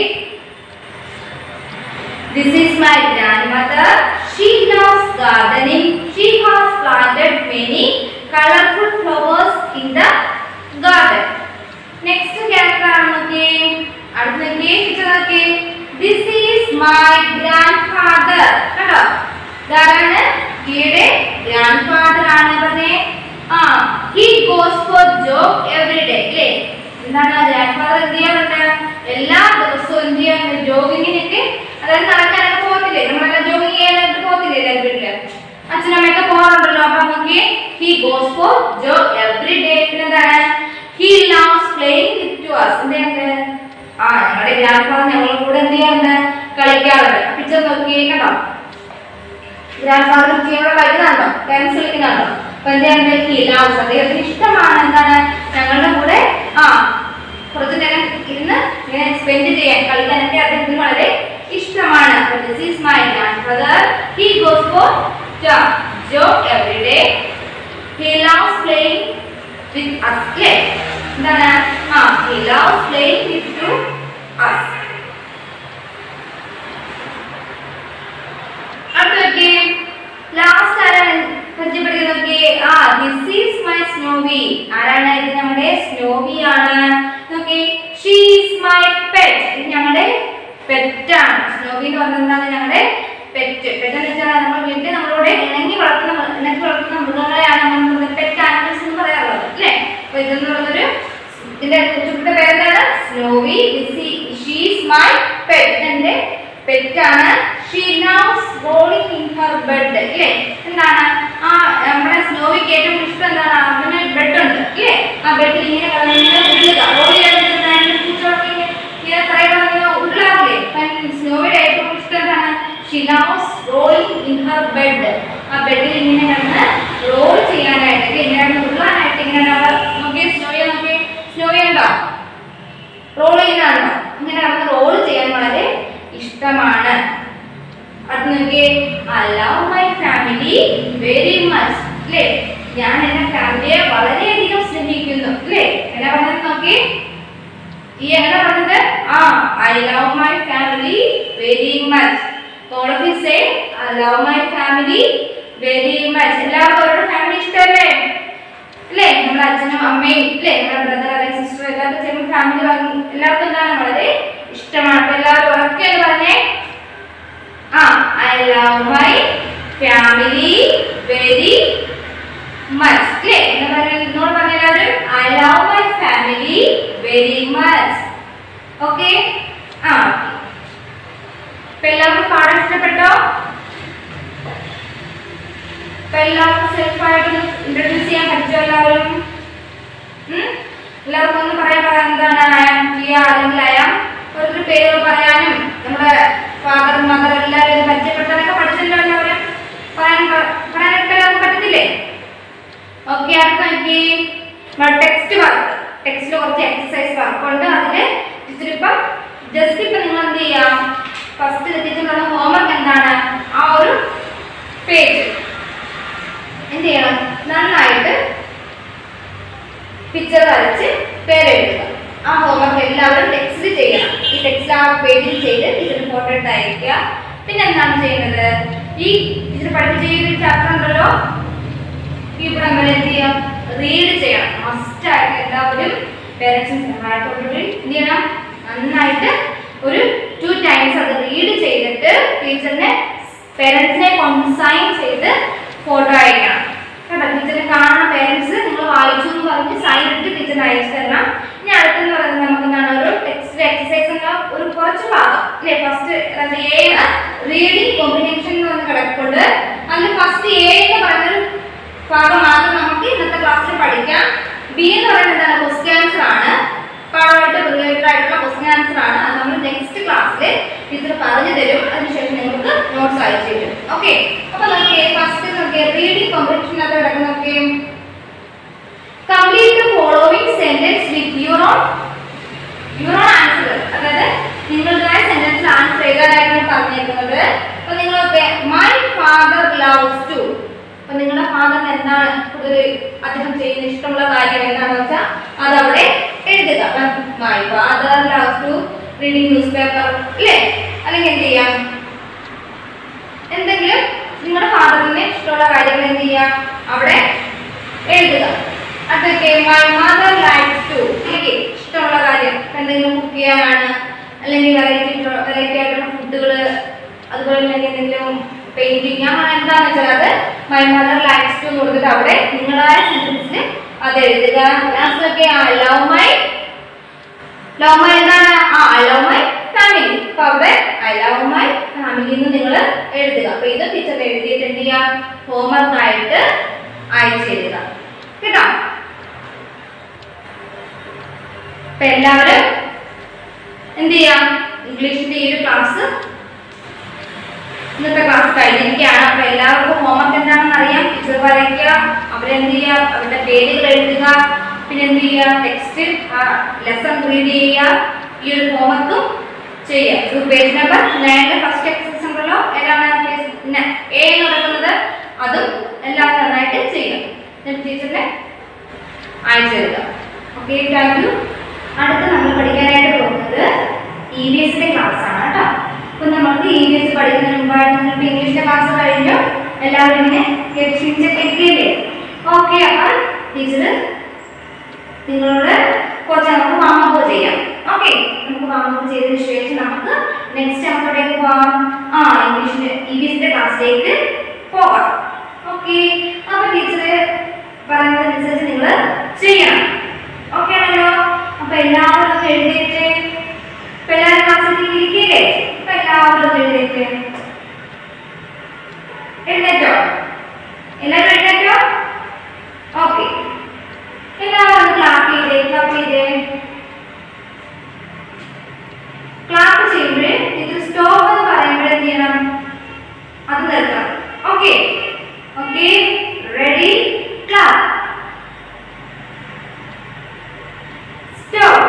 This is my grandmother. She loves gardening. She has planted many colorful flowers in the garden. Next character ആണ് നോക്കിയേ അടുത്ത നോക്കിയേ picture നോക്കിയേ This is my grandfather. കണ്ടോ ഇതാരാണ് ജിയുടെ ഗ്രാൻഡ് ഫാദർ ആണ് പറഞ്ഞേ ആ he goes for job every day അല്ലേ എന്താണ് ഗ്രാൻഡ് ഫാദർ എന്ത് ചെയ്യാറുണ്ട് എല്ലാ ദിവസവും എന്ത് ചെയ്യാറുണ്ട് ജോഗിങ്ങിനൊക്കെ അതായത് നടക്കാനൊക്കെ പോകത്തില്ലേ നമ്മളെല്ലാം ജോഗിങ് ചെയ്യാനായിട്ട് പോകത്തില്ലേ എല്ലാവരും വീട്ടില് അച്ഛനമ്മയൊക്കെ പോകാറുണ്ടല്ലോ അപ്പൊ നോക്കി he goes for job every day എന്താണ് he loves playing with to us എന്താണ് ആ ഞങ്ങളുടെ ഗ്രാൻഡ് ഫാദർ ഞങ്ങളുടെ കൂടെ എന്ത് ചെയ്യാറുണ്ട് കളിക്കാറുണ്ട് പിക്ചർ നോക്കിയേ കണ്ടോ ഗ്രാൻഡ് ഫാദർ ചെയ്യാനുള്ള കളിക്കുന്നുണ്ടോ ഡാൻസ് കളിക്കുന്നുണ്ടോ അപ്പൊ എന്താണ് ഹി ലവ്സ് അദ്ദേഹത്തിന് ഇഷ്ടമാണ് എന്താണ് ഞങ്ങളുടെ കൂടെ ആ കുറച്ച് നേരം ഇരുന്ന് ഇങ്ങനെ സ്പെൻഡ് ചെയ്യാൻ കളിക്കാനൊക്കെ അദ്ദേഹത്തിന് വളരെ ഇഷ്ടമാണ് this is my grandfather he goes for job every day he loves playing with us അല്ലേ എന്താണ് ആ he loves playing with to us അടുത്ത ലാസ്റ്റ് ആരാണ് പരിചയപ്പെടുത്തി നോക്കിയേ ആ ദിസ് ഈസ് മൈ സ്നോവി ആരാണ് ഇത് നമ്മുടെ സ്നോവി ആണ് നോക്കിയേ ഷീ ഈസ് മൈ പെറ്റ് ഇത് ഞങ്ങളുടെ പെറ്റ് ആണ് സ്നോവി എന്ന് പറഞ്ഞത് എന്താണ് ഞങ്ങളുടെ പെറ്റ് പെറ്റ് എന്ന് വെച്ചാൽ നമ്മൾ വീട്ടിൽ നമ്മളോട് ഇണങ്ങി വളർത്തുന്ന മൃ- ഇണക്കി വളർത്തുന്ന മൃഗങ്ങളെയാണ് നമ്മൾ പെറ്റ് ആനിമൽസ് എന്ന് പറയാറുള്ളത് അല്ലേ അപ്പൊ ഇതെന്ന് പറയുന്നൊരു ഇതിന്റെ കുട്ടിയുടെ പേരെന്താണ് സ്നോവി ഷീസ് മൈ പെറ്റ് എന്റെ പെറ്റാണ് she knows rolling in her bed ഇല്ലേ എന്താണ് ആ നമ്മുടെ സ്നോവിക്ക് ഏറ്റവും ഇഷ്ടം എന്താണ് അവന് ബെഡ് ഉണ്ട് ഇല്ലേ ആ ബെഡിൽ ഇങ്ങനെ കിടന്ന് ഉരുളുക റോൾ ചെയ്യാൻ പൂച്ചകളൊക്കെ ഇങ്ങനെ ഇങ്ങനെ പറയുന്നത് ഉരുളാവില്ലേ അപ്പം സ്നോയുടെ ഏറ്റവും ഇഷ്ടം എന്താണ് she knows rolling in her bed ആ ബെഡിൽ ഇങ്ങനെ കിടന്ന് റോൾ ചെയ്യാനായിട്ട് ഇങ്ങനെ കിടന്ന് ഉരുളാനായിട്ട് ഇങ്ങനെ നോക്കി സ്നോയെ നോക്കി സ്നോയെ ഉണ്ടോ റോൾ ചെയ്യുന്നതാണോ ഇങ്ങനെ കിടന്ന് റോൾ ചെയ്യാൻ വളരെ ഇഷ്ടമാണ് അത് നോക്കിയേ I love my family very much അല്ലേ ഞാൻ എൻ്റെ ഫാമിലിയെ വളരെയധികം സ്നേഹിക്കുന്നു അല്ലേ എന്നാ പറഞ്ഞത് നോക്കി ഈ എങ്ങനെ പറഞ്ഞത് ആ I love my family very much all of you say I love my family very much എല്ലാവർക്കും അവരുടെ ഫാമിലി ഇഷ്ടമല്ലേ അല്ലേ നമ്മുടെ അച്ഛനും അമ്മയും അല്ലേ നമ്മുടെ ബ്രദർ അല്ലെങ്കിൽ സിസ്റ്റർ എല്ലാവർക്കും ചെയ്യുമ്പോൾ ഫാമിലി എല്ലാവർക്കും എന്താണ് വളരെ ഇഷ്ടമാണ് അപ്പൊ എല്ലാവരും ഉറക്കെ എന്ന് പറഞ്ഞേ ആ I love my family very much അല്ലേ എന്ന് പറയുന്നത് ഇന്നോട് പറഞ്ഞ എല്ലാവരും I love my family very much okay ആ ഇപ്പൊ എല്ലാവർക്കും പാഠം ഇഷ്ടപ്പെട്ടോ ഇപ്പൊ എല്ലാവർക്കും സെൽഫായിട്ട് ഇൻട്രൊഡ്യൂസ് ചെയ്യാൻ പറ്റുമോ എല്ലാവരും ഉം? എല്ലാവർക്കും ഒന്ന് പറയാൻ പറയാം എന്താണ് അയാം പ്രിയ അല്ലെങ്കിൽ അയാം ഒരു പേര് പറയാനും നമ്മുടെ ഫാദർ മദർ എല്ലാവരും ഇത് പരിചയപ്പെട്ടാനൊക്കെ പഠിച്ചല്ലോ എല്ലാവരും പറയാൻ പ- പറയാനൊക്കെ എല്ലാവർക്കും പറ്റത്തില്ലേ ഓക്കെ അടുത്ത നോക്കി ടെക്സ്റ്റ് വർക്ക് ടെക്സ്റ്റിൽ കുറച്ച് എക്സസൈസ് വർക്ക് ഉണ്ട് അതില് ടീച്ചർ ഇപ്പം ജസ്റ്റ് ഇപ്പം നിങ്ങൾ എന്ത് ചെയ്യാം ഫസ്റ്റ് ടീച്ചർ പറഞ്ഞ ഹോംവർക്ക് എന്താണ് ആ ഒരു പേജ് എന്ത് ചെയ്യണം നന്നായിട്ട് പിക്ചർ വരച്ച് പേരെഴുതുക ആ ഹോംവർക്ക് എല്ലാവരും ടെക്സ്റ്റിൽ ചെയ്യണം ഈ ടെക്സ്റ്റ് ആ പേജിൽ ചെയ്ത് ടീച്ചർ ഫോട്ടോ എടുത്ത് അയക്കുക പിന്നെ എന്താണ് ചെയ്യുന്നത് ഈ ടീച്ചർ പഠിപ്പിച്ച ഈ ഒരു ചാപ്റ്റർ ഉണ്ടല്ലോ ഇവിടെ നമ്മൾ എന്ത് ചെയ്യാം റീഡ് ചെയ്യണം മസ്റ്റ് ആയിട്ട് എല്ലാവരും പേരൻസിന് സഹായത്തോടുകൂടി എന്ത് ചെയ്യണം നന്നായിട്ട് ഒരു ടു ടൈംസ് അത് റീഡ് ചെയ്തിട്ട് ടീച്ചറിനെ പേരൻസിനെ കൺസൈൻ ചെയ്ത് ഫോട്ടോ അയക്കണം കേട്ടോ ടീച്ചറിനെ കാണുന്ന പേരൻസ് നിങ്ങൾ വായിച്ചു എന്ന് പറഞ്ഞ് സൈൻ ഇട്ട് ടീച്ചറിന് അയച്ചു തരണം ഇനി അടുത്തെന്ന് പറയുന്നത് നമുക്ക് എന്താണ് ഒരു ടെക്സ്റ്റ് എക്സസൈസ് എന്ന ഒരു കുറച്ച് ഭാഗം അല്ലേ ഫസ്റ്റ് ഏ റീഡിങ് കോമ്പിനേഷൻ എന്ന് പറഞ്ഞ് കിടപ്പുണ്ട് അതിൽ ഫസ്റ്റ് എ എന്ന് പറയുന്നൊരു ഭാഗം മാത്രം നമുക്ക് ഇന്നത്തെ ക്ലാസ്സിൽ പഠിക്കാം ബി എന്ന് പറയുന്നത് എന്താണ് ക്വസ്റ്റ്യൻ ആൻസർ ആണ് പാഠമായിട്ട് റിലേറ്റഡ് ആയിട്ടുള്ള ക്വസ്റ്റ്യൻ ആൻസർ ആണ് അത് നമ്മൾ നെക്സ്റ്റ് ക്ലാസ്സിൽ ടീച്ചർ പറഞ്ഞു തരും അതിനുശേഷം നിങ്ങൾക്ക് നോട്ട്സ് അയച്ചു തരും ഓക്കെ അപ്പൊ നോക്കിയേ ഫസ്റ്റ് നോക്കിയേ റീഡിംഗ് കോമ്പറ്റീഷനകത്ത് കിടക്കുന്ന നോക്കിയേ complete the following sentence with your own your own answer അതായത് നിങ്ങളുടേതായ സെന്റൻസിൽ ആൻസർ എഴുതാനായിട്ടാണ് പറഞ്ഞേക്കുന്നത് അപ്പൊ നിങ്ങളൊക്കെ മൈ ഫാദർ ലവ്സ് ടു അപ്പൊ നിങ്ങളുടെ ഫാദറിന് എന്താണ് കൂടുതൽ അദ്ദേഹം ചെയ്യുന്ന ഇഷ്ടമുള്ള കാര്യം എന്താണെന്ന് വെച്ചാൽ അത് അവിടെ എഴുതുക my father loves to reading newspaper അല്ലേ അല്ലെങ്കിൽ എന്ത് ചെയ്യാം എന്തെങ്കിലും നിങ്ങളുടെ ഫാദറിന് ഇഷ്ടമുള്ള കാര്യങ്ങൾ എന്ത് ചെയ്യാം അവിടെ എഴുതുക അതൊക്കെ മൈ മദർ ലൈക്സ് ടു അല്ലെങ്കിൽ ഇഷ്ടമുള്ള കാര്യം എന്തെങ്കിലും കുക്ക് ചെയ്യാനാണ് അല്ലെങ്കിൽ വെറൈറ്റി വെറൈറ്റി ആയിട്ടുള്ള ഫുഡുകൾ അതുപോലെ അല്ലെങ്കിൽ എന്തെങ്കിലും പെയിന്റിങ് അങ്ങനെ എന്താണെന്ന് വെച്ചാൽ അത് മൈ മദർ ലൈക്സ് ടു എന്ന് കൊടുത്തിട്ട് അവിടെ നിങ്ങളായ സെന്റൻസിൽ അത് എഴുതുക ലാസ്റ്റൊക്കെ I love my love my എന്താണ് ആ ഐ ലവ് മൈ ഫാമിലി അപ്പൊ അവിടെ ഐ ലവ് മൈ ഫാമിലി എന്ന് നിങ്ങൾ എഴുതുക അപ്പൊ ഇത് ടീച്ചർ എഴുതിയിട്ട് എന്ത് ചെയ്യാം ഹോംവർക്ക് ആയിട്ട് അയച്ചു തരിക കേട്ടോ അപ്പൊ എല്ലാവരും എന്ത് ചെയ്യാം ഇംഗ്ലീഷിന്റെ ഈ ഒരു ക്ലാസ് ഇന്നത്തെ ക്ലാസ് കഴിഞ്ഞിരിക്കുകയാണ് അപ്പൊ എല്ലാവർക്കും ഹോംവർക്ക് എന്താണെന്ന് അറിയാം ടീച്ചർ വരയ്ക്കുക അവരെന്ത് ചെയ്യുക അവരുടെ പേരുകൾ എഴുതുക പിന്നെ എന്ത് ചെയ്യുക ടെക്സ്റ്റ് ലെസൺ റീഡ് ചെയ്യുക ഈ ഒരു ഹോംവർക്കും ചെയ്യുക ഇത് പേജ് നമ്പർ നയനിലെ ഫസ്റ്റ് എക്സസൈസ് ഉണ്ടല്ലോ ഏതാണ് എ എന്ന് പറയുന്നത് അതും എല്ലാം നന്നായിട്ട് ചെയ്യുക എന്നിട്ട് ടീച്ചറിനെ അയച്ചു തരിക ഓക്കെ താങ്ക് യു അടുത്ത് നമ്മൾ പഠിക്കാനായിട്ട് പോകുന്നത് ഇ വി എസിന്റെ ക്ലാസ് ആണ് കേട്ടോ അപ്പൊ നമുക്ക് ഇ വി എസ് പഠിക്കുന്നതിന് മുമ്പായിട്ട് നിങ്ങൾക്ക് ഇംഗ്ലീഷിന്റെ ക്ലാസ് കഴിഞ്ഞു എല്ലാവരും ഇങ്ങനെ ക്ഷണിച്ചൊക്കെ ഇരിക്കില്ലേ ഓക്കെ അപ്പം ടീച്ചർ നിങ്ങളോട് കുറച്ച് നമുക്ക് വാമപ്പ് ചെയ്യാം ഓക്കെ നമുക്ക് വാമപ്പ് ചെയ്തതിന് ശേഷം നമുക്ക് നെക്സ്റ്റ് അങ്ങോട്ടേക്ക് പോവാം ആ ഇംഗ്ലീഷിന്റെ ഇംഗ്ലീഷിന്റെ ക്ലാസ്സിലേക്ക് പോകാം ഓക്കെ അപ്പൊ ടീച്ചർ പറയുന്നതനുസരിച്ച് നിങ്ങൾ ചെയ്യണം ഓക്കെ ആണല്ലോ അപ്പൊ എല്ലാവരും ഒന്ന് എഴുന്നേറ്റ് ഇപ്പൊ എല്ലാവരും ക്ലാസ്സിൽ ഇരിക്കില്ലേ അപ്പൊ എല്ലാവരും ഒന്ന് എഴുന്നേറ്റ് എഴുന്നേറ്റോ എല്ലാവരും എഴുന്നേറ്റോ ഓക്കെ എല്ലാവരും ഒന്ന് ക്ലാപ്പ് ചെയ്തേ ക്ലാപ്പ് ചെയ്തേ ക്ലാപ്പ് ചെയ്യുമ്പോൾ ഇത് സ്റ്റോപ്പ് എന്ന് പറയുമ്പോൾ എന്ത് ചെയ്യണം അത് നിർത്തണം okay okay ready clap stop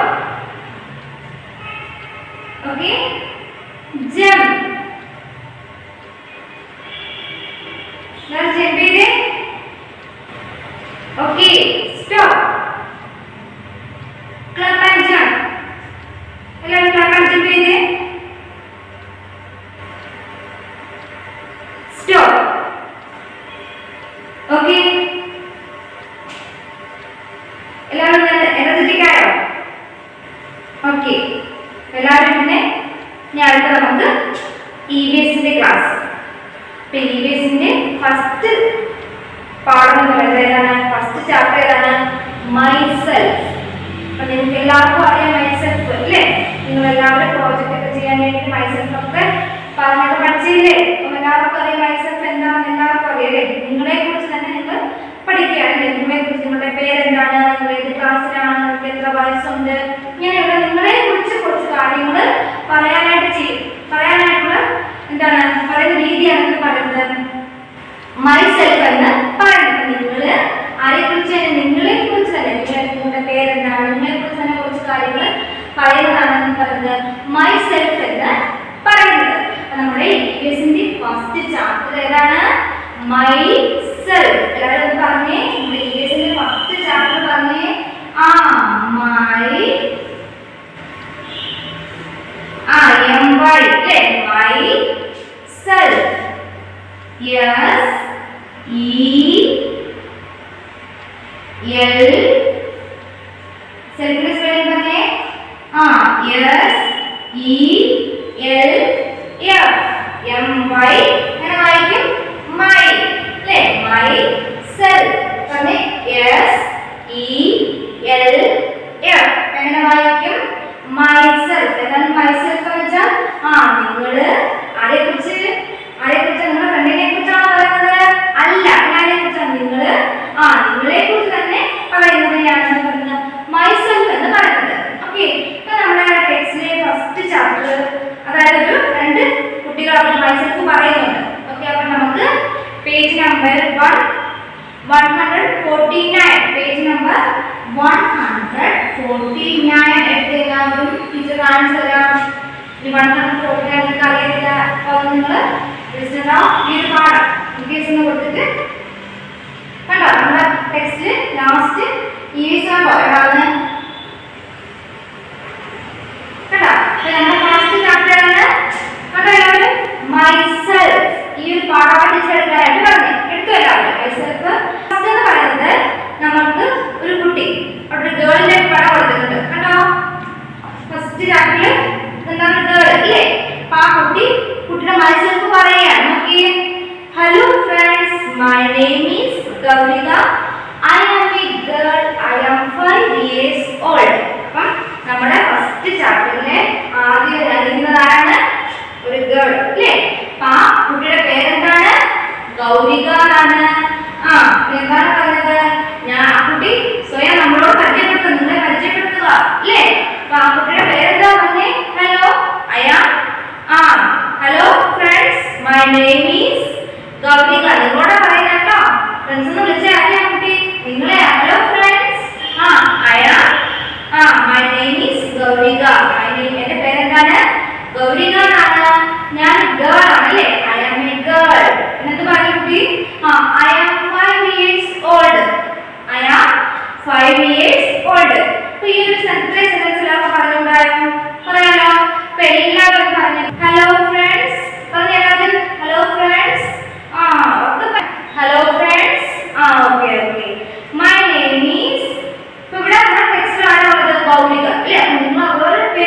okay jump jump ചെയ്തേ okay stop clap and jump എല്ലാവരും ക്ലാപ്പ് ആൻഡ് ജംപ് ചെയ്തേ സ്റ്റോപ്പ് ഓക്കെ എല്ലാവരും എനർജറ്റിക് ആയോ ഓക്കെ എല്ലാവരും പിന്നെ ഇനി അടുത്ത നമുക്ക് ഇ വി എസിന്റെ ക്ലാസ് ഇപ്പൊ ഇ വി എസിന്റെ ഫസ്റ്റ് പാഠം എന്ന് പറയുന്നത് ഏതാണ് ഫസ്റ്റ് ചാപ്റ്റർ ഏതാണ് മൈസെൽഫ് അപ്പൊ നിങ്ങൾക്ക് എല്ലാവർക്കും അറിയാം മൈസെൽഫ് അല്ലേ നിങ്ങൾ എല്ലാവരും പ്രോജക്റ്റ് ഒക്കെ ചെയ്യാൻ വേണ്ടി മൈസെൽഫ് ഒക്കെ പറഞ്ഞൊക്കെ പഠിച്ചില്ലേ അപ്പൊ എല്ലാവർക്കും അറിയാം മൈസെൽഫ് എന്താണെന്ന് എല്ലാവർക്കും അറിയാം അല്ലേ നിങ്ങളെ കുറിച്ച് തന്നെ നിങ്ങൾ പഠിക്കുകയാണ് നിങ്ങളെ കുറിച്ച് നിങ്ങളുടെ പേരെന്താണ് നിങ്ങൾ ഏത് ക്ലാസ്സിലാണ് നിങ്ങൾക്ക് എത്ര വയസ്സുണ്ട് ഇങ്ങനെയുള്ള നിങ്ങളെ കുറിച്ച് കുറച്ച് കാര്യങ്ങൾ പറയാനായിട്ട് ചെയ്യും പറയാനായിട്ടുള്ള എന്താണ് പറയുന്ന രീതിയാണ് ഇത് പറയുന്നത് മൈസെൽഫ് എന്ന് പറയുന്നത് നിങ്ങൾ ആരെ കുറിച്ച് നിങ്ങളെ കുറിച്ച് തന്നെ നിങ്ങൾ നിങ്ങളുടെ പേരെന്താണ് നിങ്ങളെ കുറിച്ച് തന്നെ കുറച്ച് കാര്യങ്ങൾ പറയുന്നതാണെന്ന് പറയുന്നത് മൈസെൽഫ് എന്ന് പറയുന്നത് അപ്പൊ നമ്മുടെ ഇംഗ്ലീഷിന്റെ ഫസ്റ്റ് ചാപ്റ്റർ ഏതാണ് മൈ സെൽഫ് എല്ലാവരും ഒന്ന് പറഞ്ഞേ നമ്മുടെ ഇംഗ്ലീഷിന്റെ ഫസ്റ്റ് ചാപ്റ്റർ പറഞ്ഞേ ആ മൈ ആ എം വൈ അല്ലേ myself S E L സെൽഫിന്റെ സ്പെല്ലിംഗ് പറഞ്ഞേ ആ S E L F M Y എങ്ങനെ വായിക്കും മൈ അല്ലേ മൈ സെൽഫ് പറഞ്ഞേ യെസ് ഇ എൽ എഫ് എങ്ങനെ വായിക്കും മൈ സെൽഫ് എന്താണ് മൈ സെൽഫ് എന്ന് വെച്ചാൽ ആ നിങ്ങള് ആരെ കുറിച്ച് ആരെ കുറിച്ച് നിങ്ങളുടെ ഫ്രണ്ടിനെ കുറിച്ചാണോ പറയുന്നത് അല്ല ആരെ കുറിച്ചാണ് നിങ്ങള് ആ നിങ്ങളെ കുറിച്ച് തന്നെ പറയുന്നതിനെയാണ് പറയുന്നത് മൈ സെൽഫ് എന്ന് പറയുന്നത് ഓക്കെ ഇപ്പൊ നമ്മുടെ ടെക്സ്റ്റിലെ ഫസ്റ്റ് ചാപ്റ്റർ അതായത് ഒരു രണ്ട് കുട്ടികൾ അവർ മൈ സെൽഫ് പറയുന്നുണ്ട് ഓക്കെ അപ്പൊ നമുക്ക് page number one one hundred forty nine page number one hundred forty nine എടുത്ത് എല്ലാവരും ടീച്ചർ കാണിച്ചു തരാം ഈ വൺ ഹൺഡ്രഡ് ഫോർട്ടി നയൻ നിങ്ങൾക്ക് അറിയത്തില്ല അപ്പോൾ നിങ്ങൾ ജസ്റ്റ് ഈ ഒരു പാഠം ഇംഗ്ലീഷ് എന്ന് കൊടുത്തിട്ട് കണ്ടോ നമ്മുടെ ടെക്സ്റ്റിൽ ലാസ്റ്റ് ഈ കണ്ടോ എവിടാന്ന് കണ്ടോ അപ്പൊ നമ്മുടെ ഫസ്റ്റ് ചാപ്റ്റർ ആണ് കണ്ടോ എല്ലാവരും മൈസെൽഫ് ഈ ഒരു പാഠം പഠിച്ചെടുക്കാനായിട്ട് പറഞ്ഞു എടുത്തു എല്ലാവരും മൈസെൽഫ് ഫസ്റ്റ് എന്ന് പറയുന്നത് നമുക്ക് ഒരു കുട്ടി അവിടെ ഒരു ഗേളിന്റെ പടം കൊടുത്തിട്ടുണ്ട് കണ്ടോ ഫസ്റ്റ് ചാപ്റ്ററിൽ എന്താണ് ഗേൾ അല്ലേ അപ്പൊ ആ കുട്ടി കുട്ടിയുടെ മൈസെൽഫ് പറയുകയാണ് നോക്കിയേ hello friends my name is Gaurika I am a girl I am five years old അപ്പം നമ്മുടെ ഫസ്റ്റ് ചാപ്റ്ററിലെ ആദ്യം അറിയുന്നതാണ് ഒരു ഗേൾ അല്ലേ അപ്പൊ ആ കുട്ടിയുടെ പേരെന്താണ് ഗൗരിക എന്നാണ് ആ എന്താണ് പറഞ്ഞത് ഞാൻ ആ കുട്ടി സ്വയം നമ്മളോട് പരിചയപ്പെടുത്തുക നിങ്ങളെ പരിചയപ്പെടുത്തുക അല്ലേ അപ്പൊ ആ കുട്ടിയുടെ പേരെന്താ പറഞ്ഞേ ഹലോ അയാ ആ hello friends my name is Gaurika നിങ്ങളോട് പറയുന്ന കേട്ടോ ഫ്രണ്ട്സ് എന്ന് വിളിച്ചാൽ അറിയാം കുട്ടി നിങ്ങളെ ഹലോ ഫ്രണ്ട്സ് ആ അയാ ആ my name is Gaurika my name എന്റെ പേരെന്താണ് ഗൗരിക എന്നാണ് ഞാൻ ഗേൾ ആണ് അല്ലേ ഐ ആം എ ഗേൾ എന്നിട്ട് പറഞ്ഞു കുട്ടി ആ I am five years old I am five years old അപ്പൊ ഈ ഒരു സെൻട്രൽ സെന്റൻസ് എല്ലാവർക്കും പറഞ്ഞുണ്ടായോ പറയാലോ അപ്പൊ എല്ലാവരും പറഞ്ഞു ഹലോ ഫ്രണ്ട്സ് പറഞ്ഞു എല്ലാവരും ഹലോ ഫ്രണ്ട്സ് ആ ഒക്കെ ഹലോ ഫ്രണ്ട്സ് ആ okay okay my name is ഇപ്പൊ ഇവിടെ നമ്മുടെ ടെക്സ്റ്റിൽ ആരാണുള്ളത് ഗൗരിക അല്ലേ അപ്പൊ നിങ്ങൾ ഓരോ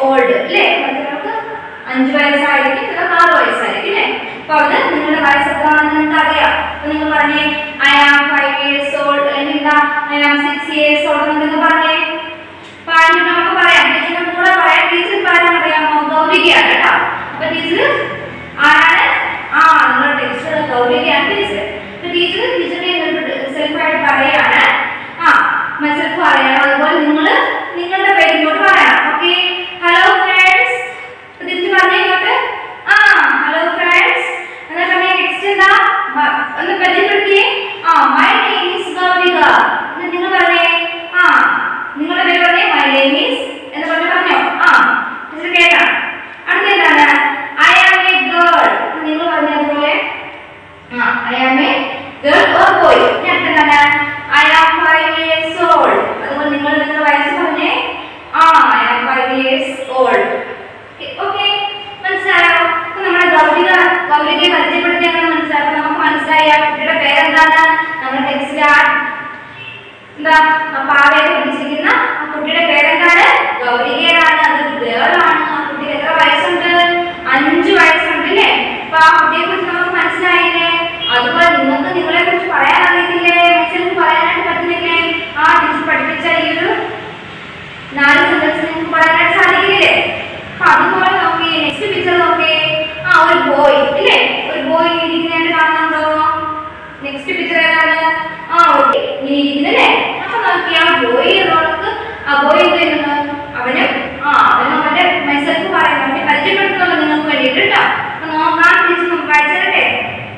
ഓൾഡ് അല്ലേ ചിലർക്ക് അഞ്ച് വയസ്സായിരിക്കും ചിലർക്ക് ആറ് വയസ്സായിരിക്കും അല്ലേ അപ്പൊ അത് നിങ്ങളുടെ വയസ്സ് എത്രയാണെന്ന് നിങ്ങൾക്ക് അറിയാം അപ്പൊ നിങ്ങൾ പറഞ്ഞേ I am five years old അല്ലെങ്കിൽ എന്താ I am six years old എന്നൊക്കെ പറഞ്ഞേ പാട്ട് നമുക്ക് പറയാം ടീച്ചറിന്റെ കൂടെ പറയാം ടീച്ചർ പറയാൻ അറിയാമോ ഗൗരികയാണ് കേട്ടോ അപ്പൊ ടീച്ചർ ആരാണ് ആ നിങ്ങളുടെ ടെക്സ്റ്റ് ഗൗരികയാണ് ടീച്ചർ അപ്പൊ ടീച്ചർ ടീച്ചറിന്റെ സെൽഫായിട്ട് പറയാണ് ആ സെൽഫ് പറയണം അതുപോലെ നിങ്ങൾ നിങ്ങളുടെ പേര് ഇങ്ങോട്ട് പറയണം ഓക്കെ ഹലോ ഫ്രണ്ട്സ് തിരിച്ച് പറഞ്ഞേ ഇങ്ങോട്ട് ആ ഹലോ ഫ്രണ്ട്സ് എന്നാ പറഞ്ഞേ നെക്സ്റ്റ് എന്താ മ- ഒന്ന് പരിചയപ്പെടുത്തിയേ ആ മൈ നെയിം ഈസ് ഗൗരിക എന്ന് നിങ്ങൾ പറഞ്ഞേ ആ നിങ്ങളുടെ പേര് പറഞ്ഞേ മൈ നെയിം ഈസ് എന്ന് പറഞ്ഞു പറഞ്ഞോ ആ ടീച്ചർ കേൾക്കാം അടുത്ത എന്താണ് ഐ ആം എ ഗേൾ നിങ്ങൾ പറഞ്ഞതുപോലെ ആ I am a girl or boy അടുത്ത എന്താണ് I am five years old അതുപോലെ നിങ്ങൾ നിങ്ങളുടെ വയസ്സ് പറഞ്ഞേ ആ I am five years old okay മനസ്സിലായോ അപ്പൊ നമ്മുടെ ഗൗരിക ഗൗരികയെ പരിചയപ്പെടുത്തിയാണ് മനസ്സിലായോ അപ്പൊ നമുക്ക് മനസ്സിലായി ആ കുട്ടിയുടെ പേരെന്താണ് നമ്മുടെ ടെക്സ്റ്റിൽ ആ എന്താ ആ പാവയൊക്കെ പിടിച്ചിരിക്കുന്ന ആ കുട്ടിയുടെ പേരെന്താണ് ഗൗരികയാണ് അതൊരു ഗേളാണ് ആ കുട്ടിക്ക് എത്ര വയസ്സുണ്ട് അഞ്ചു വയസ്സുണ്ട് അല്ലേ അപ്പൊ ആ കുട്ടിയെ കുറിച്ച് നമുക്ക് മനസ്സിലായില്ലേ അതുപോലെ നിങ്ങൾക്ക് നിങ്ങളെ കുറിച്ച് പറയാൻ അറിയത്തില്ലേ മെസ്സേജ് പറയാനായിട്ട് പറ്റുന്നില്ലേ ആ ടീച്ചർ പഠിപ്പിച്ച ഈ ഒരു നാല് സെന്റൻസ് നിങ്ങൾക്ക് പറയാനായിട്ട് സാധിക്കില്ലേ അപ്പൊ അതുപോലെ നോക്കി നെക്സ്റ്റ് പിക്ചർ നോക്കി ആ ഒരു ബോയ് ഇല്ലേ ഒരു ബോയ് ഇരിക്കുന്നതായിട്ട് കാണുന്നുണ്ടോ നെക്സ്റ്റ് പിക്ചർ ഏതാണ് ആ ഓക്കെ ഇനി ഇരിക്കുന്നല്ലേ അപ്പൊ നോക്കി ആ ബോയ് ഉള്ളവർക്ക് ആ ബോയ് എന്ത് ചെയ്യുന്നു അവന് ആ അവന് അവന്റെ മെസ്സേജ് പറയുന്നു അവനെ പരിചയപ്പെടുത്തുന്നുള്ളൂ നിങ്ങൾക്ക് വേണ്ടിയിട്ട് കേട്ടോ അപ്പൊ നോക്കാം ടീച്ചർ നമുക്ക് വായിച്ചു തരട്ടെ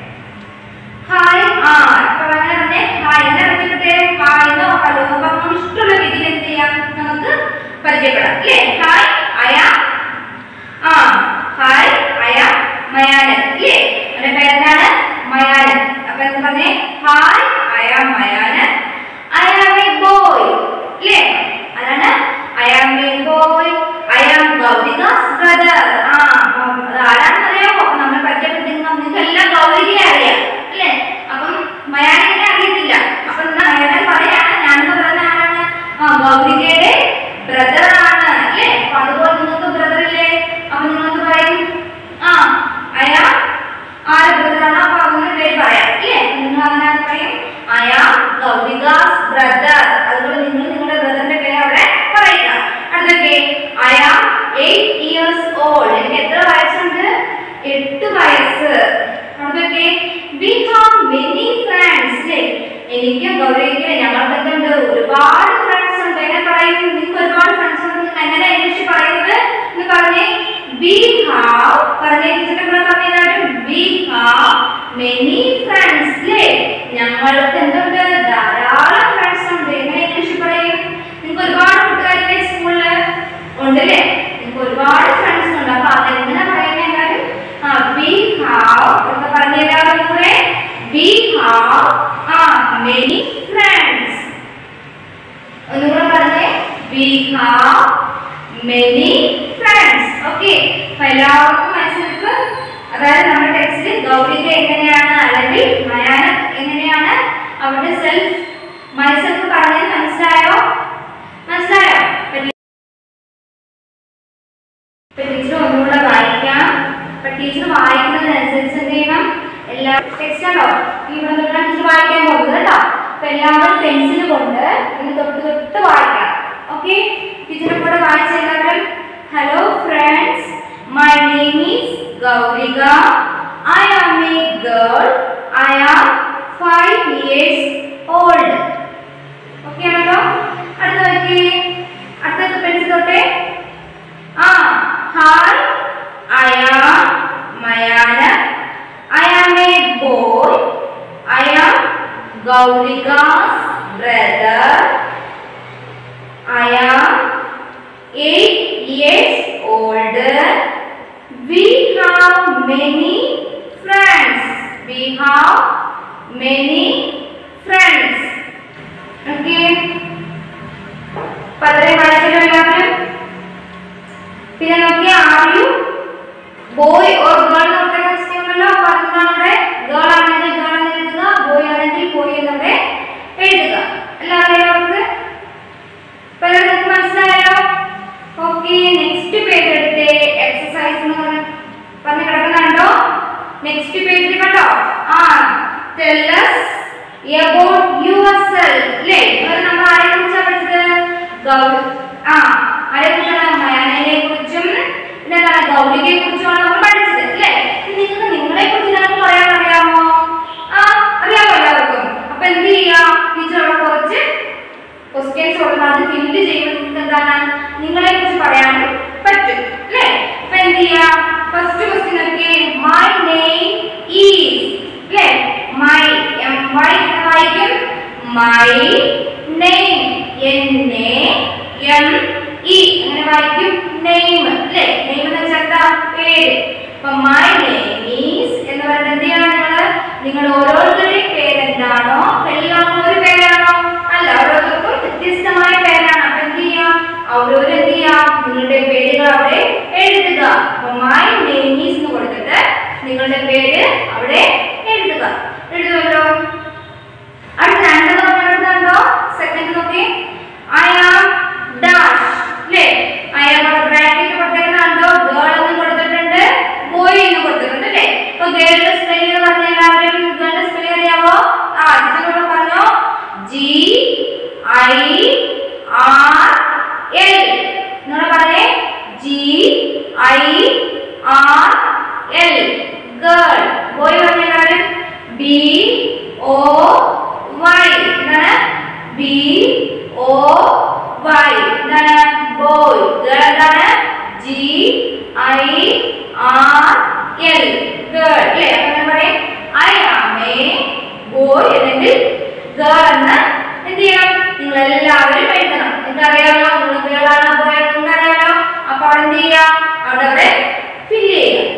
ഹായ് ആ ഇപ്പൊ അങ്ങനെ പറഞ്ഞേ ഹായ് എന്താ പരിചയപ്പെട്ടേ ഹായ് എന്നോ ഹലോ അപ്പൊ നമുക്ക് ഇഷ്ടമുള്ള രീതിയിൽ എന്ത് ചെയ്യാം നമുക്ക് പരിചയപ്പെടാം അല്ലേ ഹായ് അയ ആ ഹായ് അയ മയാനൻ അല്ലേ അവന്റെ പേരെന്താണ് മയാനൻ അപ്പൊ എന്താ പറഞ്ഞേ ഹായ് അയ മയാനൻ ഐ ആം എ ബോയ് അല്ലേ അതാണ് I am a boy I am Gaurika's brother ആ അപ്പം അത് ആരാണെന്ന് അറിയാമോ അപ്പൊ നമ്മൾ പരിചയപ്പെടുത്തുന്ന നിങ്ങൾക്ക് എല്ലാം ഗൗരികയെ അറിയാം അല്ലേ അപ്പം മയാനെ അറിയത്തില്ല അപ്പൊ എന്നാ മയാനെ പറയാണ് ഞാനെന്ന് പറയുന്ന ആരാണ് ആ ഗൗരികയുടെ ബ്രദർ ആണ് അല്ലേ അപ്പൊ അതുപോലെ നിങ്ങൾക്ക് ബ്രദർ ഇല്ലേ അപ്പൊ നിങ്ങൾക്ക് പറയും ആ അയാ ആരെ ബ്രദറാണ് അപ്പൊ അങ്ങനെ പേര് പറയാം അല്ലേ നിങ്ങൾ അങ്ങനെ പറയും അയാ ഗൗരികാസ് ബ്രദർ അതുപോലെ നിങ്ങൾ നിങ്ങളുടെ ബ്രദറിന്റെ പേര് അവിടെ പറയുക അടുത്തൊക്കെ അയാ എയ്റ്റ് ഇയേഴ്സ് ഓൾഡ് എനിക്ക് എത്ര വയസ്സുണ്ട് എട്ട് വയസ്സ് അടുത്തൊക്കെ വി ഹാവ് മെനി ഫ്രണ്ട്സ് അല്ലേ എനിക്ക് ഗൗരിക്ക് ഞങ്ങൾക്ക് എന്തുണ്ട് ഒരുപാട് ഫ്രണ്ട്സ് ഉണ്ട് എങ്ങനെ പറയും നിങ്ങൾക്ക് ഒരുപാട് ഫ്രണ്ട്സ് ഉണ്ട് നിങ്ങൾ എങ്ങനെ ഇംഗ്ലീഷ് പറയുന്നത് എന്ന് പറഞ്ഞേ വി ഹാവ് പറഞ്ഞേ ടീച്ചറിന്റെ കൂടെ പറഞ്ഞാലും വി ഹാവ് മെനി ഫ്രണ്ട്സ് അല്ലേ ഞങ്ങൾക്ക് എന്തുണ്ട് ധാരാളം ഫ്രണ്ട്സ് ഉണ്ട് എങ്ങനെ ഇംഗ്ലീഷ് പറയും നിങ്ങൾക്ക് ഒരുപാട് കൂട്ടുകാരില്ലേ സ്കൂളില് ഉണ്ടല്ലേ നിങ്ങൾക്ക് ഒരുപാട് ഫ്രണ്ട്സ് ഉണ്ട് അപ്പൊ അതെങ്ങനെ പറയുന്നത് എല്ലാവരും ആ വി ഹാവ് എന്ന് പറഞ്ഞ എല്ലാവരും കൂടെ വി ഹാവ് ആ മെനി ഫ്രണ്ട്സ് ഒന്നുകൂടെ പറഞ്ഞേ we have many friends okay അപ്പൊ എല്ലാവർക്കും മനസ്സിലാക്ക് അതായത് നമ്മുടെ ടെക്സ്റ്റിൽ ഗൗരിക എങ്ങനെയാണ് അല്ലെങ്കിൽ മയാന എങ്ങനെയാണ് അവരുടെ സെൽഫ് മൈസെൽഫ് പറഞ്ഞത് മനസ്സിലായോ മനസ്സിലായോ അപ്പൊ ഇപ്പൊ ടീച്ചർ ഒന്നുകൂടെ വായിക്കാം അപ്പൊ ടീച്ചർ വായിക്കുന്നതിനനുസരിച്ച് എന്ത് ചെയ്യണം എല്ലാ ടെക്സ്റ്റ് ആണോ ഇവിടെ നിന്നാണ് ടീച്ചർ വായിക്കാൻ പോകുന്നത് കേട്ടോ അപ്പൊ എല്ലാവരും പെൻസിൽ കൊണ്ട് ഇന്ന് തൊട്ട് തൊട്ട് വായിക്കാം ഓക്കെ ടീച്ചറെ കൂടെ വായിച്ച എല്ലാവരും hello friends my name is Gaurika I am a girl I am five years old okay ആണല്ലോ അടുത്ത നോക്കി അടുത്ത പെൻസിൽ തൊട്ടേ ആ ഹായ് ഐ ആം മയാന I am a boy I am Gaurika's brother I am eight years old we have many friends we have many friends okay പത്രയും വായിച്ചല്ലോ എല്ലാവരും പിന്നെ നോക്കിയ are you boy or girl എന്നൊക്കെ ഉണ്ടല്ലോ അപ്പൊ അതിനാണ് ഗേൾ ആണെങ്കിൽ ഗേൾ എന്ന് എഴുതുക ബോയ് ആണെങ്കിൽ ബോയ് എന്നവിടെ എഴുതുക എല്ലാവരും അവർക്ക് ഇപ്പൊ എല്ലാവർക്കും മനസ്സിലായോ okay next page tell us about yourself ല്ലേ ഇവർ നമ്മൾ ആരെ കുറിച്ചാ പഠിച്ചത് ഗൗ- ആ ആരെ കുറിച്ചാണ് മയാനയെ കുറിച്ചും പിന്നെ എന്താണ് ഗൗരിയെ കുറിച്ചുമാണ് നമ്മൾ പഠിച്ചത് അല്ലേ നിങ്ങൾക്ക് നിങ്ങളെ കുറിച്ച് ഞങ്ങൾക്ക് പറയാൻ അറിയാമോ ആ അറിയാമോ എല്ലാവർക്കും അപ്പൊ എന്ത് ചെയ്യാം ടീച്ചർ അവിടെ കുറച്ച് ക്വസ്റ്റ്യൻസ് കൊടുക്കണം അത് ഫില്ല് ചെയ്യുമ്പോൾ നിങ്ങൾക്ക് എന്താണ് നിങ്ങളെ കുറിച്ച് പറയാനും പറ്റും അല്ലേ അപ്പൊ എന്ത് ചെയ്യാം first question okay my name is അല്ലേ മൈ എം വൈ എന്ന് വായിക്കും my name N A M E അങ്ങനെ വായിക്കും നെയിം അല്ലേ നെയിം എന്ന് വെച്ചാൽ എന്താ പേര് അപ്പൊ മൈ നെയിം ഈസ് എന്ന് പറയുന്നത് എന്ത് ചെയ്യണം നിങ്ങൾ നിങ്ങൾ ഓരോരുത്തരുടെയും പേര് എന്താണോ എല്ലാവർക്കും ഒരു പേരാണോ അല്ല ഓരോരുത്തർക്കും വ്യത്യസ്തമായ പേരാണ് അപ്പൊ എന്ത് ചെയ്യാം അവരോര് എന്ത് ചെയ്യാം നിങ്ങളുടെ പേരുകൾ അവിടെ എഴുതുക അപ്പൊ മൈ നെയിം ഈസ് എന്ന് കൊടുത്തിട്ട് നിങ്ങളുടെ പേര് അവിടെ എഴുതുക എഴുതുമല്ലോ അടുത്ത രണ്ടാമത് പറഞ്ഞിട്ടുണ്ടോ സെക്കൻഡ് നോക്കി ഐ ആം ഡാഷ് അല്ലേ ഐ ആം ബ്രാക്കറ്റ് കൊടുത്തിട്ടുണ്ടോ ഗേൾ എന്ന് കൊടുത്തിട്ടുണ്ട് ബോയ് എന്ന് കൊടുത്തിട്ടുണ്ട് അല്ലേ അപ്പൊ ഗേളിന്റെ സ്പെല്ലിംഗ് പറഞ്ഞ എല്ലാവരും ഗേളിന്റെ സ്പെല്ലിംഗ് അറിയാമോ ആ ടീച്ചറോട് പറഞ്ഞോ ജി ഐ ആർ എൽ നിങ്ങൾ പറയേ G I R L girl boy പറഞ്ഞ എല്ലാവരും ബി ഒ വൈ എന്താണ് ബി ഒ വൈ എന്താണ് ബോയ് ഗേൾ എന്താണ് G I R L girl അല്ലേ അപ്പൊ ഞാൻ പറയും ഐ ആം എ ബോയ് അല്ലെങ്കിൽ ഗേൾ എന്ന് എന്ത് ചെയ്യണം നിങ്ങൾ എല്ലാവരും എഴുതണം നിങ്ങൾക്ക് അറിയാമല്ലോ നിങ്ങൾ ഗേൾ ആണോ ബോയ് ആണോ നിങ്ങൾക്ക് അറിയാമല്ലോ അപ്പൊ അവിടെ എന്ത് ചെയ്യാം അവിടെ അവിടെ ഫില്ല് ചെയ്യാം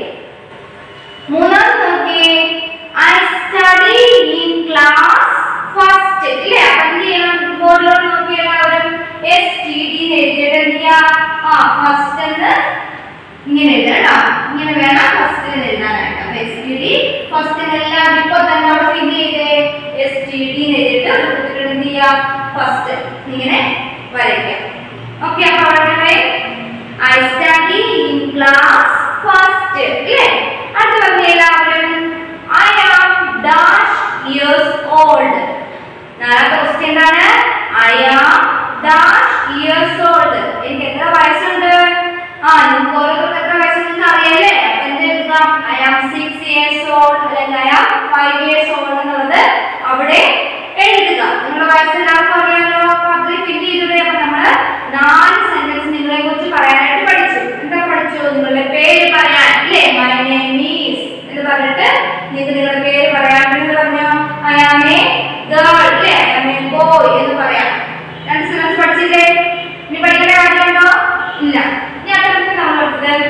മൂന്നാമത് നോക്കിയേ I study in class first ഇല്ലേ അപ്പൊ എന്ത് ചെയ്യണം ബോർഡിലോട്ട് നോക്കി എല്ലാവരും എസ് ടി ഡി എഴുതിയിട്ട് എന്ത് ചെയ്യാം ആ ഫസ്റ്റ് എന്ന് ഇങ്ങനെ എഴുതാം കേട്ടോ ഇങ്ങനെ വേണം ഫസ്റ്റ് എന്ന് എഴുതാനായിട്ട് അപ്പൊ എസ് ടി ഡി ഫസ്റ്റ് എല്ലാവരും ഇപ്പൊ തന്നെ അവിടെ ഫില്ല് ചെയ്തേ എസ് ടി ഡി എഴുതിയിട്ട് അത് കൊടുത്തിട്ട് എന്ത് ചെയ്യാം ഫസ്റ്റ് ഇങ്ങനെ വരയ്ക്കാം ഓക്കെ അപ്പൊ അവിടെ I study in class first ഇല്ലേ അടുത്ത പറഞ്ഞ എല്ലാവരും I am dash years old നാലാമത്തെ ക്വസ്റ്റ്യൻ എന്താണ് I am dash years old എനിക്ക് എത്ര വയസ്സുണ്ട് ആ നിങ്ങൾക്ക് ഓരോരുത്തർക്ക് എത്ര വയസ്സുണ്ടെന്ന് അറിയാലേ അപ്പൊ എന്ത് എഴുതുക I am six years old അല്ലെങ്കിൽ I am five years old എന്നുള്ളത് അവിടെ എഴുതുക നിങ്ങളുടെ വയസ്സ് എല്ലാവർക്കും അറിയാമല്ലോ അപ്പൊ അതിൽ ഫില്ല് ചെയ്തത് അപ്പൊ നമ്മള് നാല് സെന്റൻസ് നിങ്ങളെ കുറിച്ച് പറയാനായിട്ട് പഠിച്ചു എന്താ പഠിച്ചു നിങ്ങളുടെ പേര് പറയാൻ അല്ലേ മൈ നെയിം ഈസ് എന്ന് പറഞ്ഞിട്ട് നിങ്ങൾക്ക് നിങ്ങളുടെ പേര് പറയാൻ വേണ്ടി പറഞ്ഞു ഐ ആം എ ഗേൾ അല്ലേ ഐ ആം എ ബോയ് എന്ന് പറയാം രണ്ട് സെന്റൻസ് പഠിച്ചില്ലേ ഇനി പഠിക്കേണ്ട കാര്യമുണ്ടോ ഇല്ല ഇനി അടുത്ത നമ്മൾ എടുത്തത്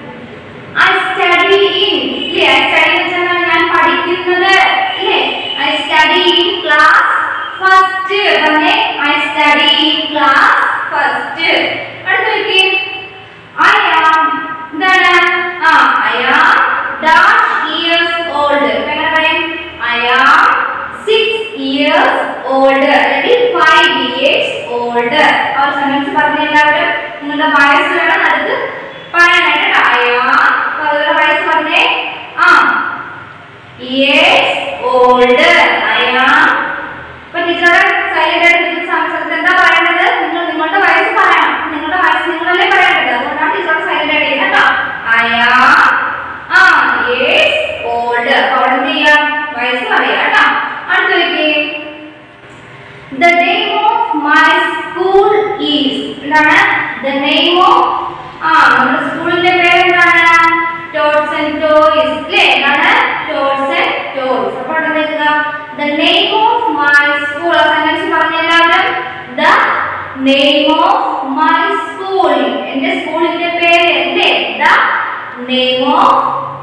ഐ സ്റ്റഡി ഇൻ ഇല്ലേ ഐ സ്റ്റഡി വെച്ചാൽ ഞാൻ പഠിക്കുന്നത് ഇല്ലേ I study in class first പറഞ്ഞേ I study in class first അടുത്ത നോക്കി ഐ ആം എന്താണ് ആ I am dash years old എങ്ങനെ പറയും I am six years old അല്ലെങ്കിൽ ഫൈവ് ഇയേഴ്സ് ഓൾഡ് ആ ഒരു സെന്റൻസ് പറഞ്ഞ എല്ലാവരും നിങ്ങളുടെ വയസ്സ് വേണം അടുത്ത് പറയാനായിട്ട് ഐ ആം അതുപോലെ വയസ്സ് പറഞ്ഞേ ആ ഇയേഴ്സ് ഓൾഡ് ഐ ആം ഇപ്പൊ ടീച്ചറെ സൈലന്റ് ആയിട്ട് ടീച്ചർ സംസാരത്തിൽ എന്താ പറയേണ്ടത് നിങ്ങൾ നിങ്ങളുടെ വയസ്സ് പറയണം നിങ്ങളുടെ വയസ്സ് നിങ്ങളല്ലേ പറയേണ്ടത് അതുകൊണ്ടാണ് ടീച്ചർ സൈലന്റ് ആയിട്ട് ചെയ്യുന്നത് കേട്ടോ ഐ ആം ആ ഇയേഴ്സ് ഓൾഡ് അപ്പൊ അവിടെ എന്ത് ചെയ്യാം വയസ്സ് പറയാം കേട്ടോ അടുത്ത വെക്കേ The name of my school is എന്താണ് The name of ആ നമ്മുടെ സ്കൂളിന്റെ പേര് എന്താണ് ടോട്സ് ആൻഡ് ടോയ്സ് അല്ലേ എന്താണ് ടോട്സ് ആൻഡ് ടോയ്സ് അപ്പോൾ അവിടെ എഴുതുക The name of my school ആ സെന്റൻസ് പറഞ്ഞ എല്ലാവരും The name of my school എൻ്റെ സ്കൂളിന്റെ പേര് അല്ലേ The name of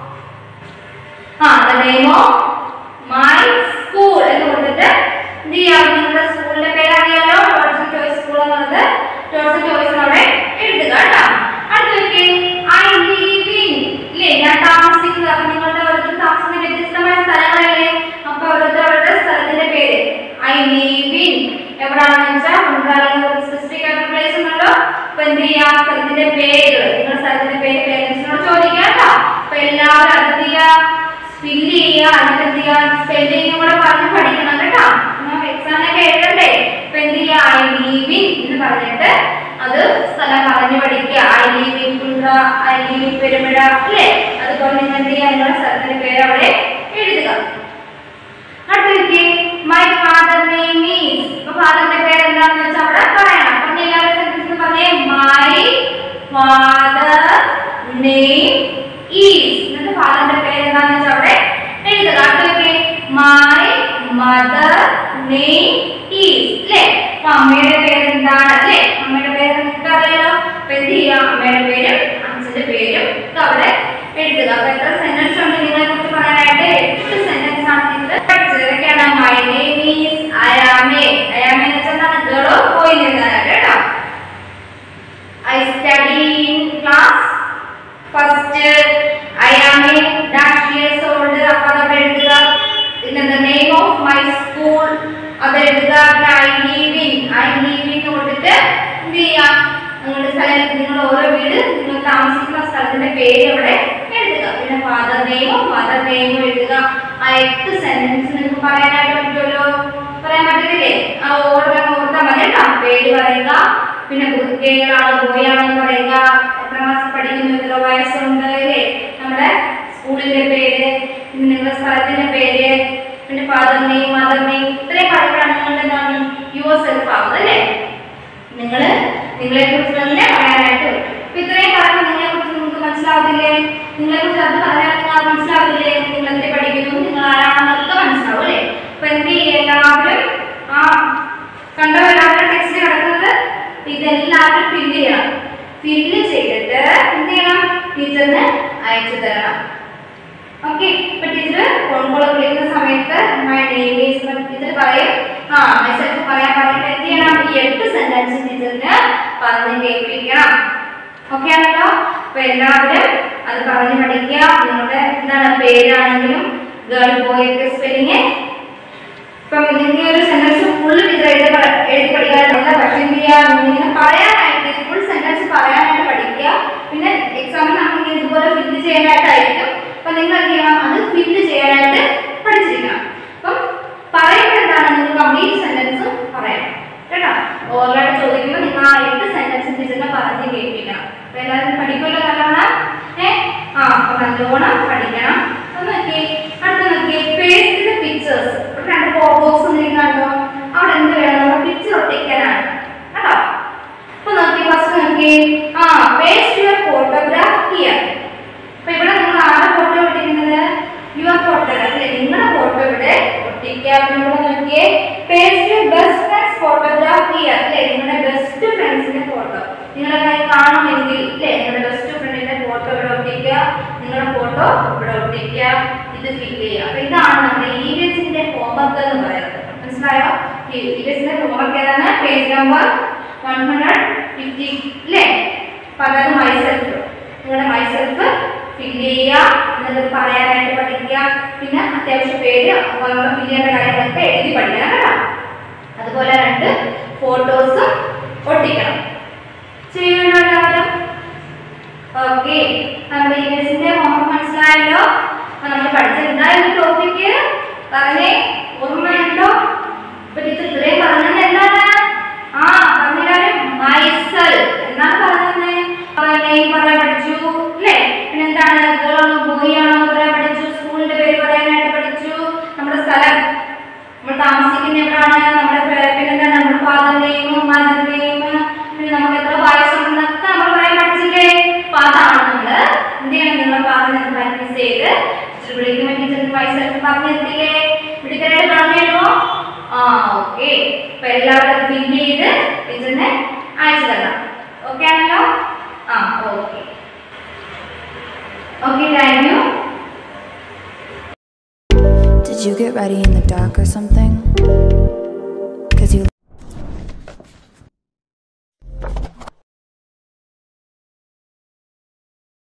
ആ the name of my school എന്ന് കൊടുത്തിട്ട് എന്ത് ചെയ്യാം നിങ്ങളുടെ സ്കൂളിന്റെ പേര് അറിയാലോ ടോട്സ് ചോയ്സ് സ്കൂൾ എന്നുള്ളത് ടോട്സ് ചോയ്സ് അവിടെ എഴുതുക കേട്ടോ അടുത്ത ഐ ലീവ് ഇൻ ഇല്ലേ ഞാൻ താമസിക്കുന്നത് അപ്പൊ നിങ്ങളുടെ ഓരോരുത്തർ താമസിക്കുന്ന വ്യത്യസ്തമായ സ്ഥലങ്ങളല്ലേ അപ്പൊ ഓരോരുത്തർ അവരുടെ സ്ഥലത്തിന്റെ പേര് ഐ ലീവ് ഇൻ എവിടാണെന്ന് വെച്ചാൽ നമുക്ക് സ്പെസിഫിക് ആയിട്ടുള്ള പ്ലേസ് ഉണ്ടല്ലോ അപ്പൊ എന്ത് ചെയ്യാം സ്ഥലത്തിന്റെ പേരുകൾ നിങ്ങളുടെ സ്ഥലത്തിന്റെ പേര് പേരൻസിനോട് ചോദിക്കാം കേട്ടോ അപ്പൊ എല്ലാവരും അടുത്ത് ഫില്ല് ചെയ്യുക എന്നിട്ട് എന്ത് ചെയ്യുക സ്പെല്ലിംഗ് കൂടെ പറഞ്ഞ് പഠിക്കണം കേട്ടോ നമുക്ക് എക്സാമിനൊക്കെ എഴുതണ്ടേ അപ്പൊ എന്ത് ചെയ്യുക ഐ ലീവ് ഇൻ എന്ന് പറഞ്ഞിട്ട് അത് സ്ഥലം പറഞ്ഞ് പഠിക്കുക I live in Kunda I live in Perumizha അല്ലേ അതുപോലെ നിങ്ങൾ എന്ത് ചെയ്യുക നിങ്ങളുടെ സ്ഥലത്തിന്റെ പേര് അവിടെ എഴുതുക അടുത്തേക്ക് മൈ ഫാദർ നെയിം ഈസ് അപ്പൊ ഫാദറിന്റെ പേര് എന്താണെന്ന് വെച്ചാൽ അവിടെ പറയണം അപ്പൊ എല്ലാവരും സെന്റൻസ് പറഞ്ഞേ മൈ ഫാദർ നെയിം ഈസ് എന്നിട്ട് ഫാദറിന്റെ പേര് എന്താണെന്ന് വെച്ചാൽ അവിടെ എഴുതുക അടുത്തേക്ക് മൈ മദർ നെയിം ഈസ് അല്ലേ അപ്പൊ അമ്മയുടെ പേര് എന്താണ് അല്ലേ അമ്മയുടെ പേര് നിങ്ങൾക്ക് അറിയാലോ അപ്പൊ എന്ത് ചെയ്യുക അമ്മയുടെ പേരും അച്ഛന്റെ പേരും ഒക്കെ അവിടെ എഴുതുക അപ്പൊ എത്ര സെന്റൻസ് ഉണ്ട് നിങ്ങളെ കുറിച്ച് പറയാനായിട്ട് എട്ട് സെന്റൻസ് ആണ് നിങ്ങൾ പഠിച്ചത് ഇതൊക്കെയാണ് my name is I am a I am a എന്ന് വെച്ചാൽ എന്താണ് ഗേളോ ബോയ് എന്നാണ് കേട്ടോ I study in class first I am a dash years old അപ്പൊ അതവിടെ എഴുതുക പിന്നെ the name of my school അത് എഴുതുക I live in I live in കൊടുത്തിട്ട് എന്ത് ചെയ്യാം നിങ്ങളുടെ സ്ഥലം നിങ്ങൾ ഓരോ വീട് നിങ്ങൾ താമസിക്കുന്ന സ്ഥലത്തിന്റെ പേര് അവിടെ എഴുതുക പിന്നെ ഫാദർ നെയിമും മദർ നെയിമും എഴുതുക ആ എട്ട് സെന്റൻസ് നിങ്ങൾക്ക് പറയാനായിട്ട് പറ്റുമല്ലോ പറയാൻ പറ്റത്തില്ലേ ആ ഓർഡർ ഓർത്താൽ മതി കേട്ടോ പേര് പറയുക പിന്നെ ഗേളാണ് ബോയാണെന്ന് പറയുക എത്ര മാസം പഠിക്കുന്നു എത്ര വയസ്സുണ്ട് അല്ലേ നമ്മുടെ സ്കൂളിന്റെ പേര് പിന്നെ നിങ്ങളുടെ സ്ഥലത്തിന്റെ പേര് പിന്നെ ഫാദർ നെയിം മദർ നെയിം ഇത്രയും പറയുമ്പോഴാണ് നിങ്ങൾ എന്താണ് യുവർ സെൽഫ് ആവുന്നത് അല്ലേ നിങ്ങൾ നിങ്ങളെ കുറിച്ച് തന്നെ പറയാനായിട്ട് വരും. അപ്പൊ ഇത്രയും പറയുമ്പോൾ നിങ്ങളെ കുറിച്ച് നിങ്ങൾക്ക് മനസ്സിലാവത്തില്ലേ നിങ്ങളെ കുറിച്ച് അത് പറയാൻ നിങ്ങൾ മനസ്സിലാവില്ലേ നിങ്ങൾ എന്ത് പഠിക്കുന്നു നിങ്ങൾ ആരാണെന്നൊക്കെ മനസ്സിലാവും അല്ലേ അപ്പൊ എന്ത് ചെയ്യുക എല്ലാവരും ആ കണ്ടോ എല്ലാവരും ടെക്സ്റ്റ് കിടക്കുന്നത് ഇതെല്ലാവരും ഫില്ല് ചെയ്യണം ഫില്ല് ചെയ്തിട്ട് എന്ത് ചെയ്യണം ടീച്ചറിന് അയച്ചു തരണം ഓക്കെ ഇപ്പൊ ടീച്ചർ ഫോൺ കോൾ വിളിക്കുന്ന സമയത്ത് മൈ നെയിം ഈസ് ടീച്ചർ പറയും ആ മെസ്സേജ് പറയാൻ പറയുമ്പോൾ എന്ത് ചെയ്യണം ഈ എട്ട് സെന്റൻസ് ടീച്ചറിന് പറഞ്ഞ് കേൾപ്പിക്കണം ഓക്കെ ആണല്ലോ അപ്പൊ എല്ലാവരും അത് പറഞ്ഞ് പഠിക്കുക നിങ്ങളുടെ എന്താണ് പേരാണെങ്കിലും ഗേൾ ബോയ് ഒക്കെ സ്പെല്ലിങ് ഇപ്പം നിങ്ങൾക്ക് ഒരു സെന്റൻസ് ഫുൾ ടീച്ചർ എഴുതി പ- എഴുതി പഠിക്കാറുണ്ട് പക്ഷേ എന്ത് ചെയ്യുക നിങ്ങളിങ്ങനെ പറയാനായിട്ട് ഫുൾ സെന്റൻസ് പറയാനായിട്ട് പഠിക്കുക പിന്നെ എക്സാമിൽ നമുക്ക് ഇതുപോലെ ഫില്ല് ചെയ്യാനായിട്ടായിരിക്കും അപ്പം നിങ്ങൾ എന്ത് ചെയ്യണം അത് ഫില്ല് ചെയ്യാനായിട്ട് പഠിച്ചിരിക്കണം അപ്പം പറയുമ്പോൾ എന്താണ് നിങ്ങൾ കംപ്ലീറ്റ് സെന്റൻസ് പറയണം കേട്ടോ ഓർഡറായിട്ട് ചോദിക്കുമ്പോൾ നിങ്ങൾ ആ എട്ട് സെന്റൻസ് ടീച്ചറിനെ പറഞ്ഞ് കേൾപ്പിക്കണം അപ്പൊ എല്ലാവരും പഠിക്കുമല്ലോ നല്ലോണം ഏ ആ അപ്പൊ നല്ലോണം പഠിക്കണം അപ്പൊ നോക്കിയേ അടുത്ത നോക്കിയേ പേസ്റ്റ് പിക്ചേഴ്സ് രണ്ട് ബോക്സ് എന്തെങ്കിലും കണ്ടോ അവിടെ എന്ത് വേണം നമ്മൾ പിക്ചർ ഒട്ടിക്കാനാണ് കേട്ടോ അപ്പൊ നോക്കി ഫസ്റ്റ് നോക്കി ആ പേസ്റ്റ് യുവർ ഫോട്ടോഗ്രാഫ് ഹിയർ അപ്പൊ ഇവിടെ നിങ്ങൾ ആരുടെ ഫോട്ടോ ഒട്ടിക്കുന്നത് യുവർ ഫോട്ടോഗ്രാഫ് അല്ലെ നിങ്ങളുടെ ഫോട്ടോ ഇവിടെ ഒട്ടിക്കുക പിന്നെ ഇവിടെ നോക്കിയേ paste your best friends photograph here അല്ലെ നിങ്ങളുടെ ബെസ്റ്റ് ഫ്രണ്ട്സിന്റെ ഫോട്ടോ നിങ്ങളെ കൈ കാണുമെങ്കിൽ അല്ലെ നിങ്ങളുടെ ബെസ്റ്റ് ഫ്രണ്ടിന്റെ ഫോട്ടോ ഇവിടെ ഒട്ടിക്കുക നിങ്ങളുടെ ഫോട്ടോ ഇവിടെ ഒട്ടിക്കുക ഇത് ഫില്ല് ചെയ്യുക അപ്പൊ ഇതാണ് നമ്മുടെ ഇ വി എസിന്റെ ഹോംവർക്ക് എന്ന് പറയുന്നത് മനസ്സിലായോ ഇ വി എസിന്റെ ഹോംവർക്ക് ഏതാണ് page number one hundred fifty അല്ലേ അപ്പൊ അതായത് മൈസെൽഫ് നിങ്ങളുടെ മൈസെൽഫ് ഫില്ല് ചെയ്യുക എന്നിട്ട് പറയാനായിട്ട് പഠിക്കുക പിന്നെ അത്യാവശ്യം പേര് അതുപോലെ ഫില്ല് ചെയ്യേണ്ട കാര്യങ്ങളൊക്കെ എഴുതി പഠിക്കണം കേട്ടോ അതുപോലെ രണ്ട് ഫോട്ടോസും ഒട്ടിക്കണം ചെയ്യണോ എല്ലാവരും ഓക്കെ നമ്മുടെ ഇംഗ്ലീഷിന്റെ ഹോംവർക്ക് മനസ്സിലായല്ലോ അപ്പൊ നമ്മൾ പഠിച്ചത് എന്തായിരുന്നു ടോപ്പിക്ക് പറഞ്ഞേ ഓർമ്മയുണ്ടോ ഇപ്പൊ ടീച്ചർ ഇത്രയും പറഞ്ഞത് എന്താണ് ആ പറഞ്ഞാലും മൈസൽ എന്താണ് പറഞ്ഞത് നെയിം പറയാൻ പഠിച്ചു അല്ലേ പിന്നെ എന്താണ് ഗേളാണോ ബോയ് ആണോ പറയാൻ പഠിച്ചു സ്കൂളിന്റെ പേര് പറയാനായിട്ട് പഠിച്ചു നമ്മുടെ സ്ഥലം നമ്മൾ താമസിക്കുന്ന എവിടെയാണ് നമ്മുടെ പേ- പിന്നെന്താണ് നമ്മുടെ ഫാദർ നെയിം മദർ നെയിം പിന്നെ നമുക്ക് എത്ര വയസ്സുണ്ടെന്നൊക്കെ നമ്മൾ പറയാൻ പഠിച്ചില്ലേ അപ്പൊ അതാണ് നമ്മള് എന്ത് ചെയ്യണം നിങ്ങൾ പറഞ്ഞത് പ്രാക്ടീസ് ചെയ്ത് ടീച്ചർ വിളിക്കുമ്പോൾ ടീച്ചർക്ക് വയസ്സൊക്കെ പറഞ്ഞെത്തില്ലേ വിളിക്കാനായിട്ട് പറഞ്ഞോ ആ ഓക്കെ അപ്പൊ എല്ലാവരും ഫില്ല് ചെയ്ത് ടീച്ചറിനെ അയച്ചു തരണം ഓക്കെ ആണല്ലോ ആ okay okay thank you Did you get ready in the dark or something?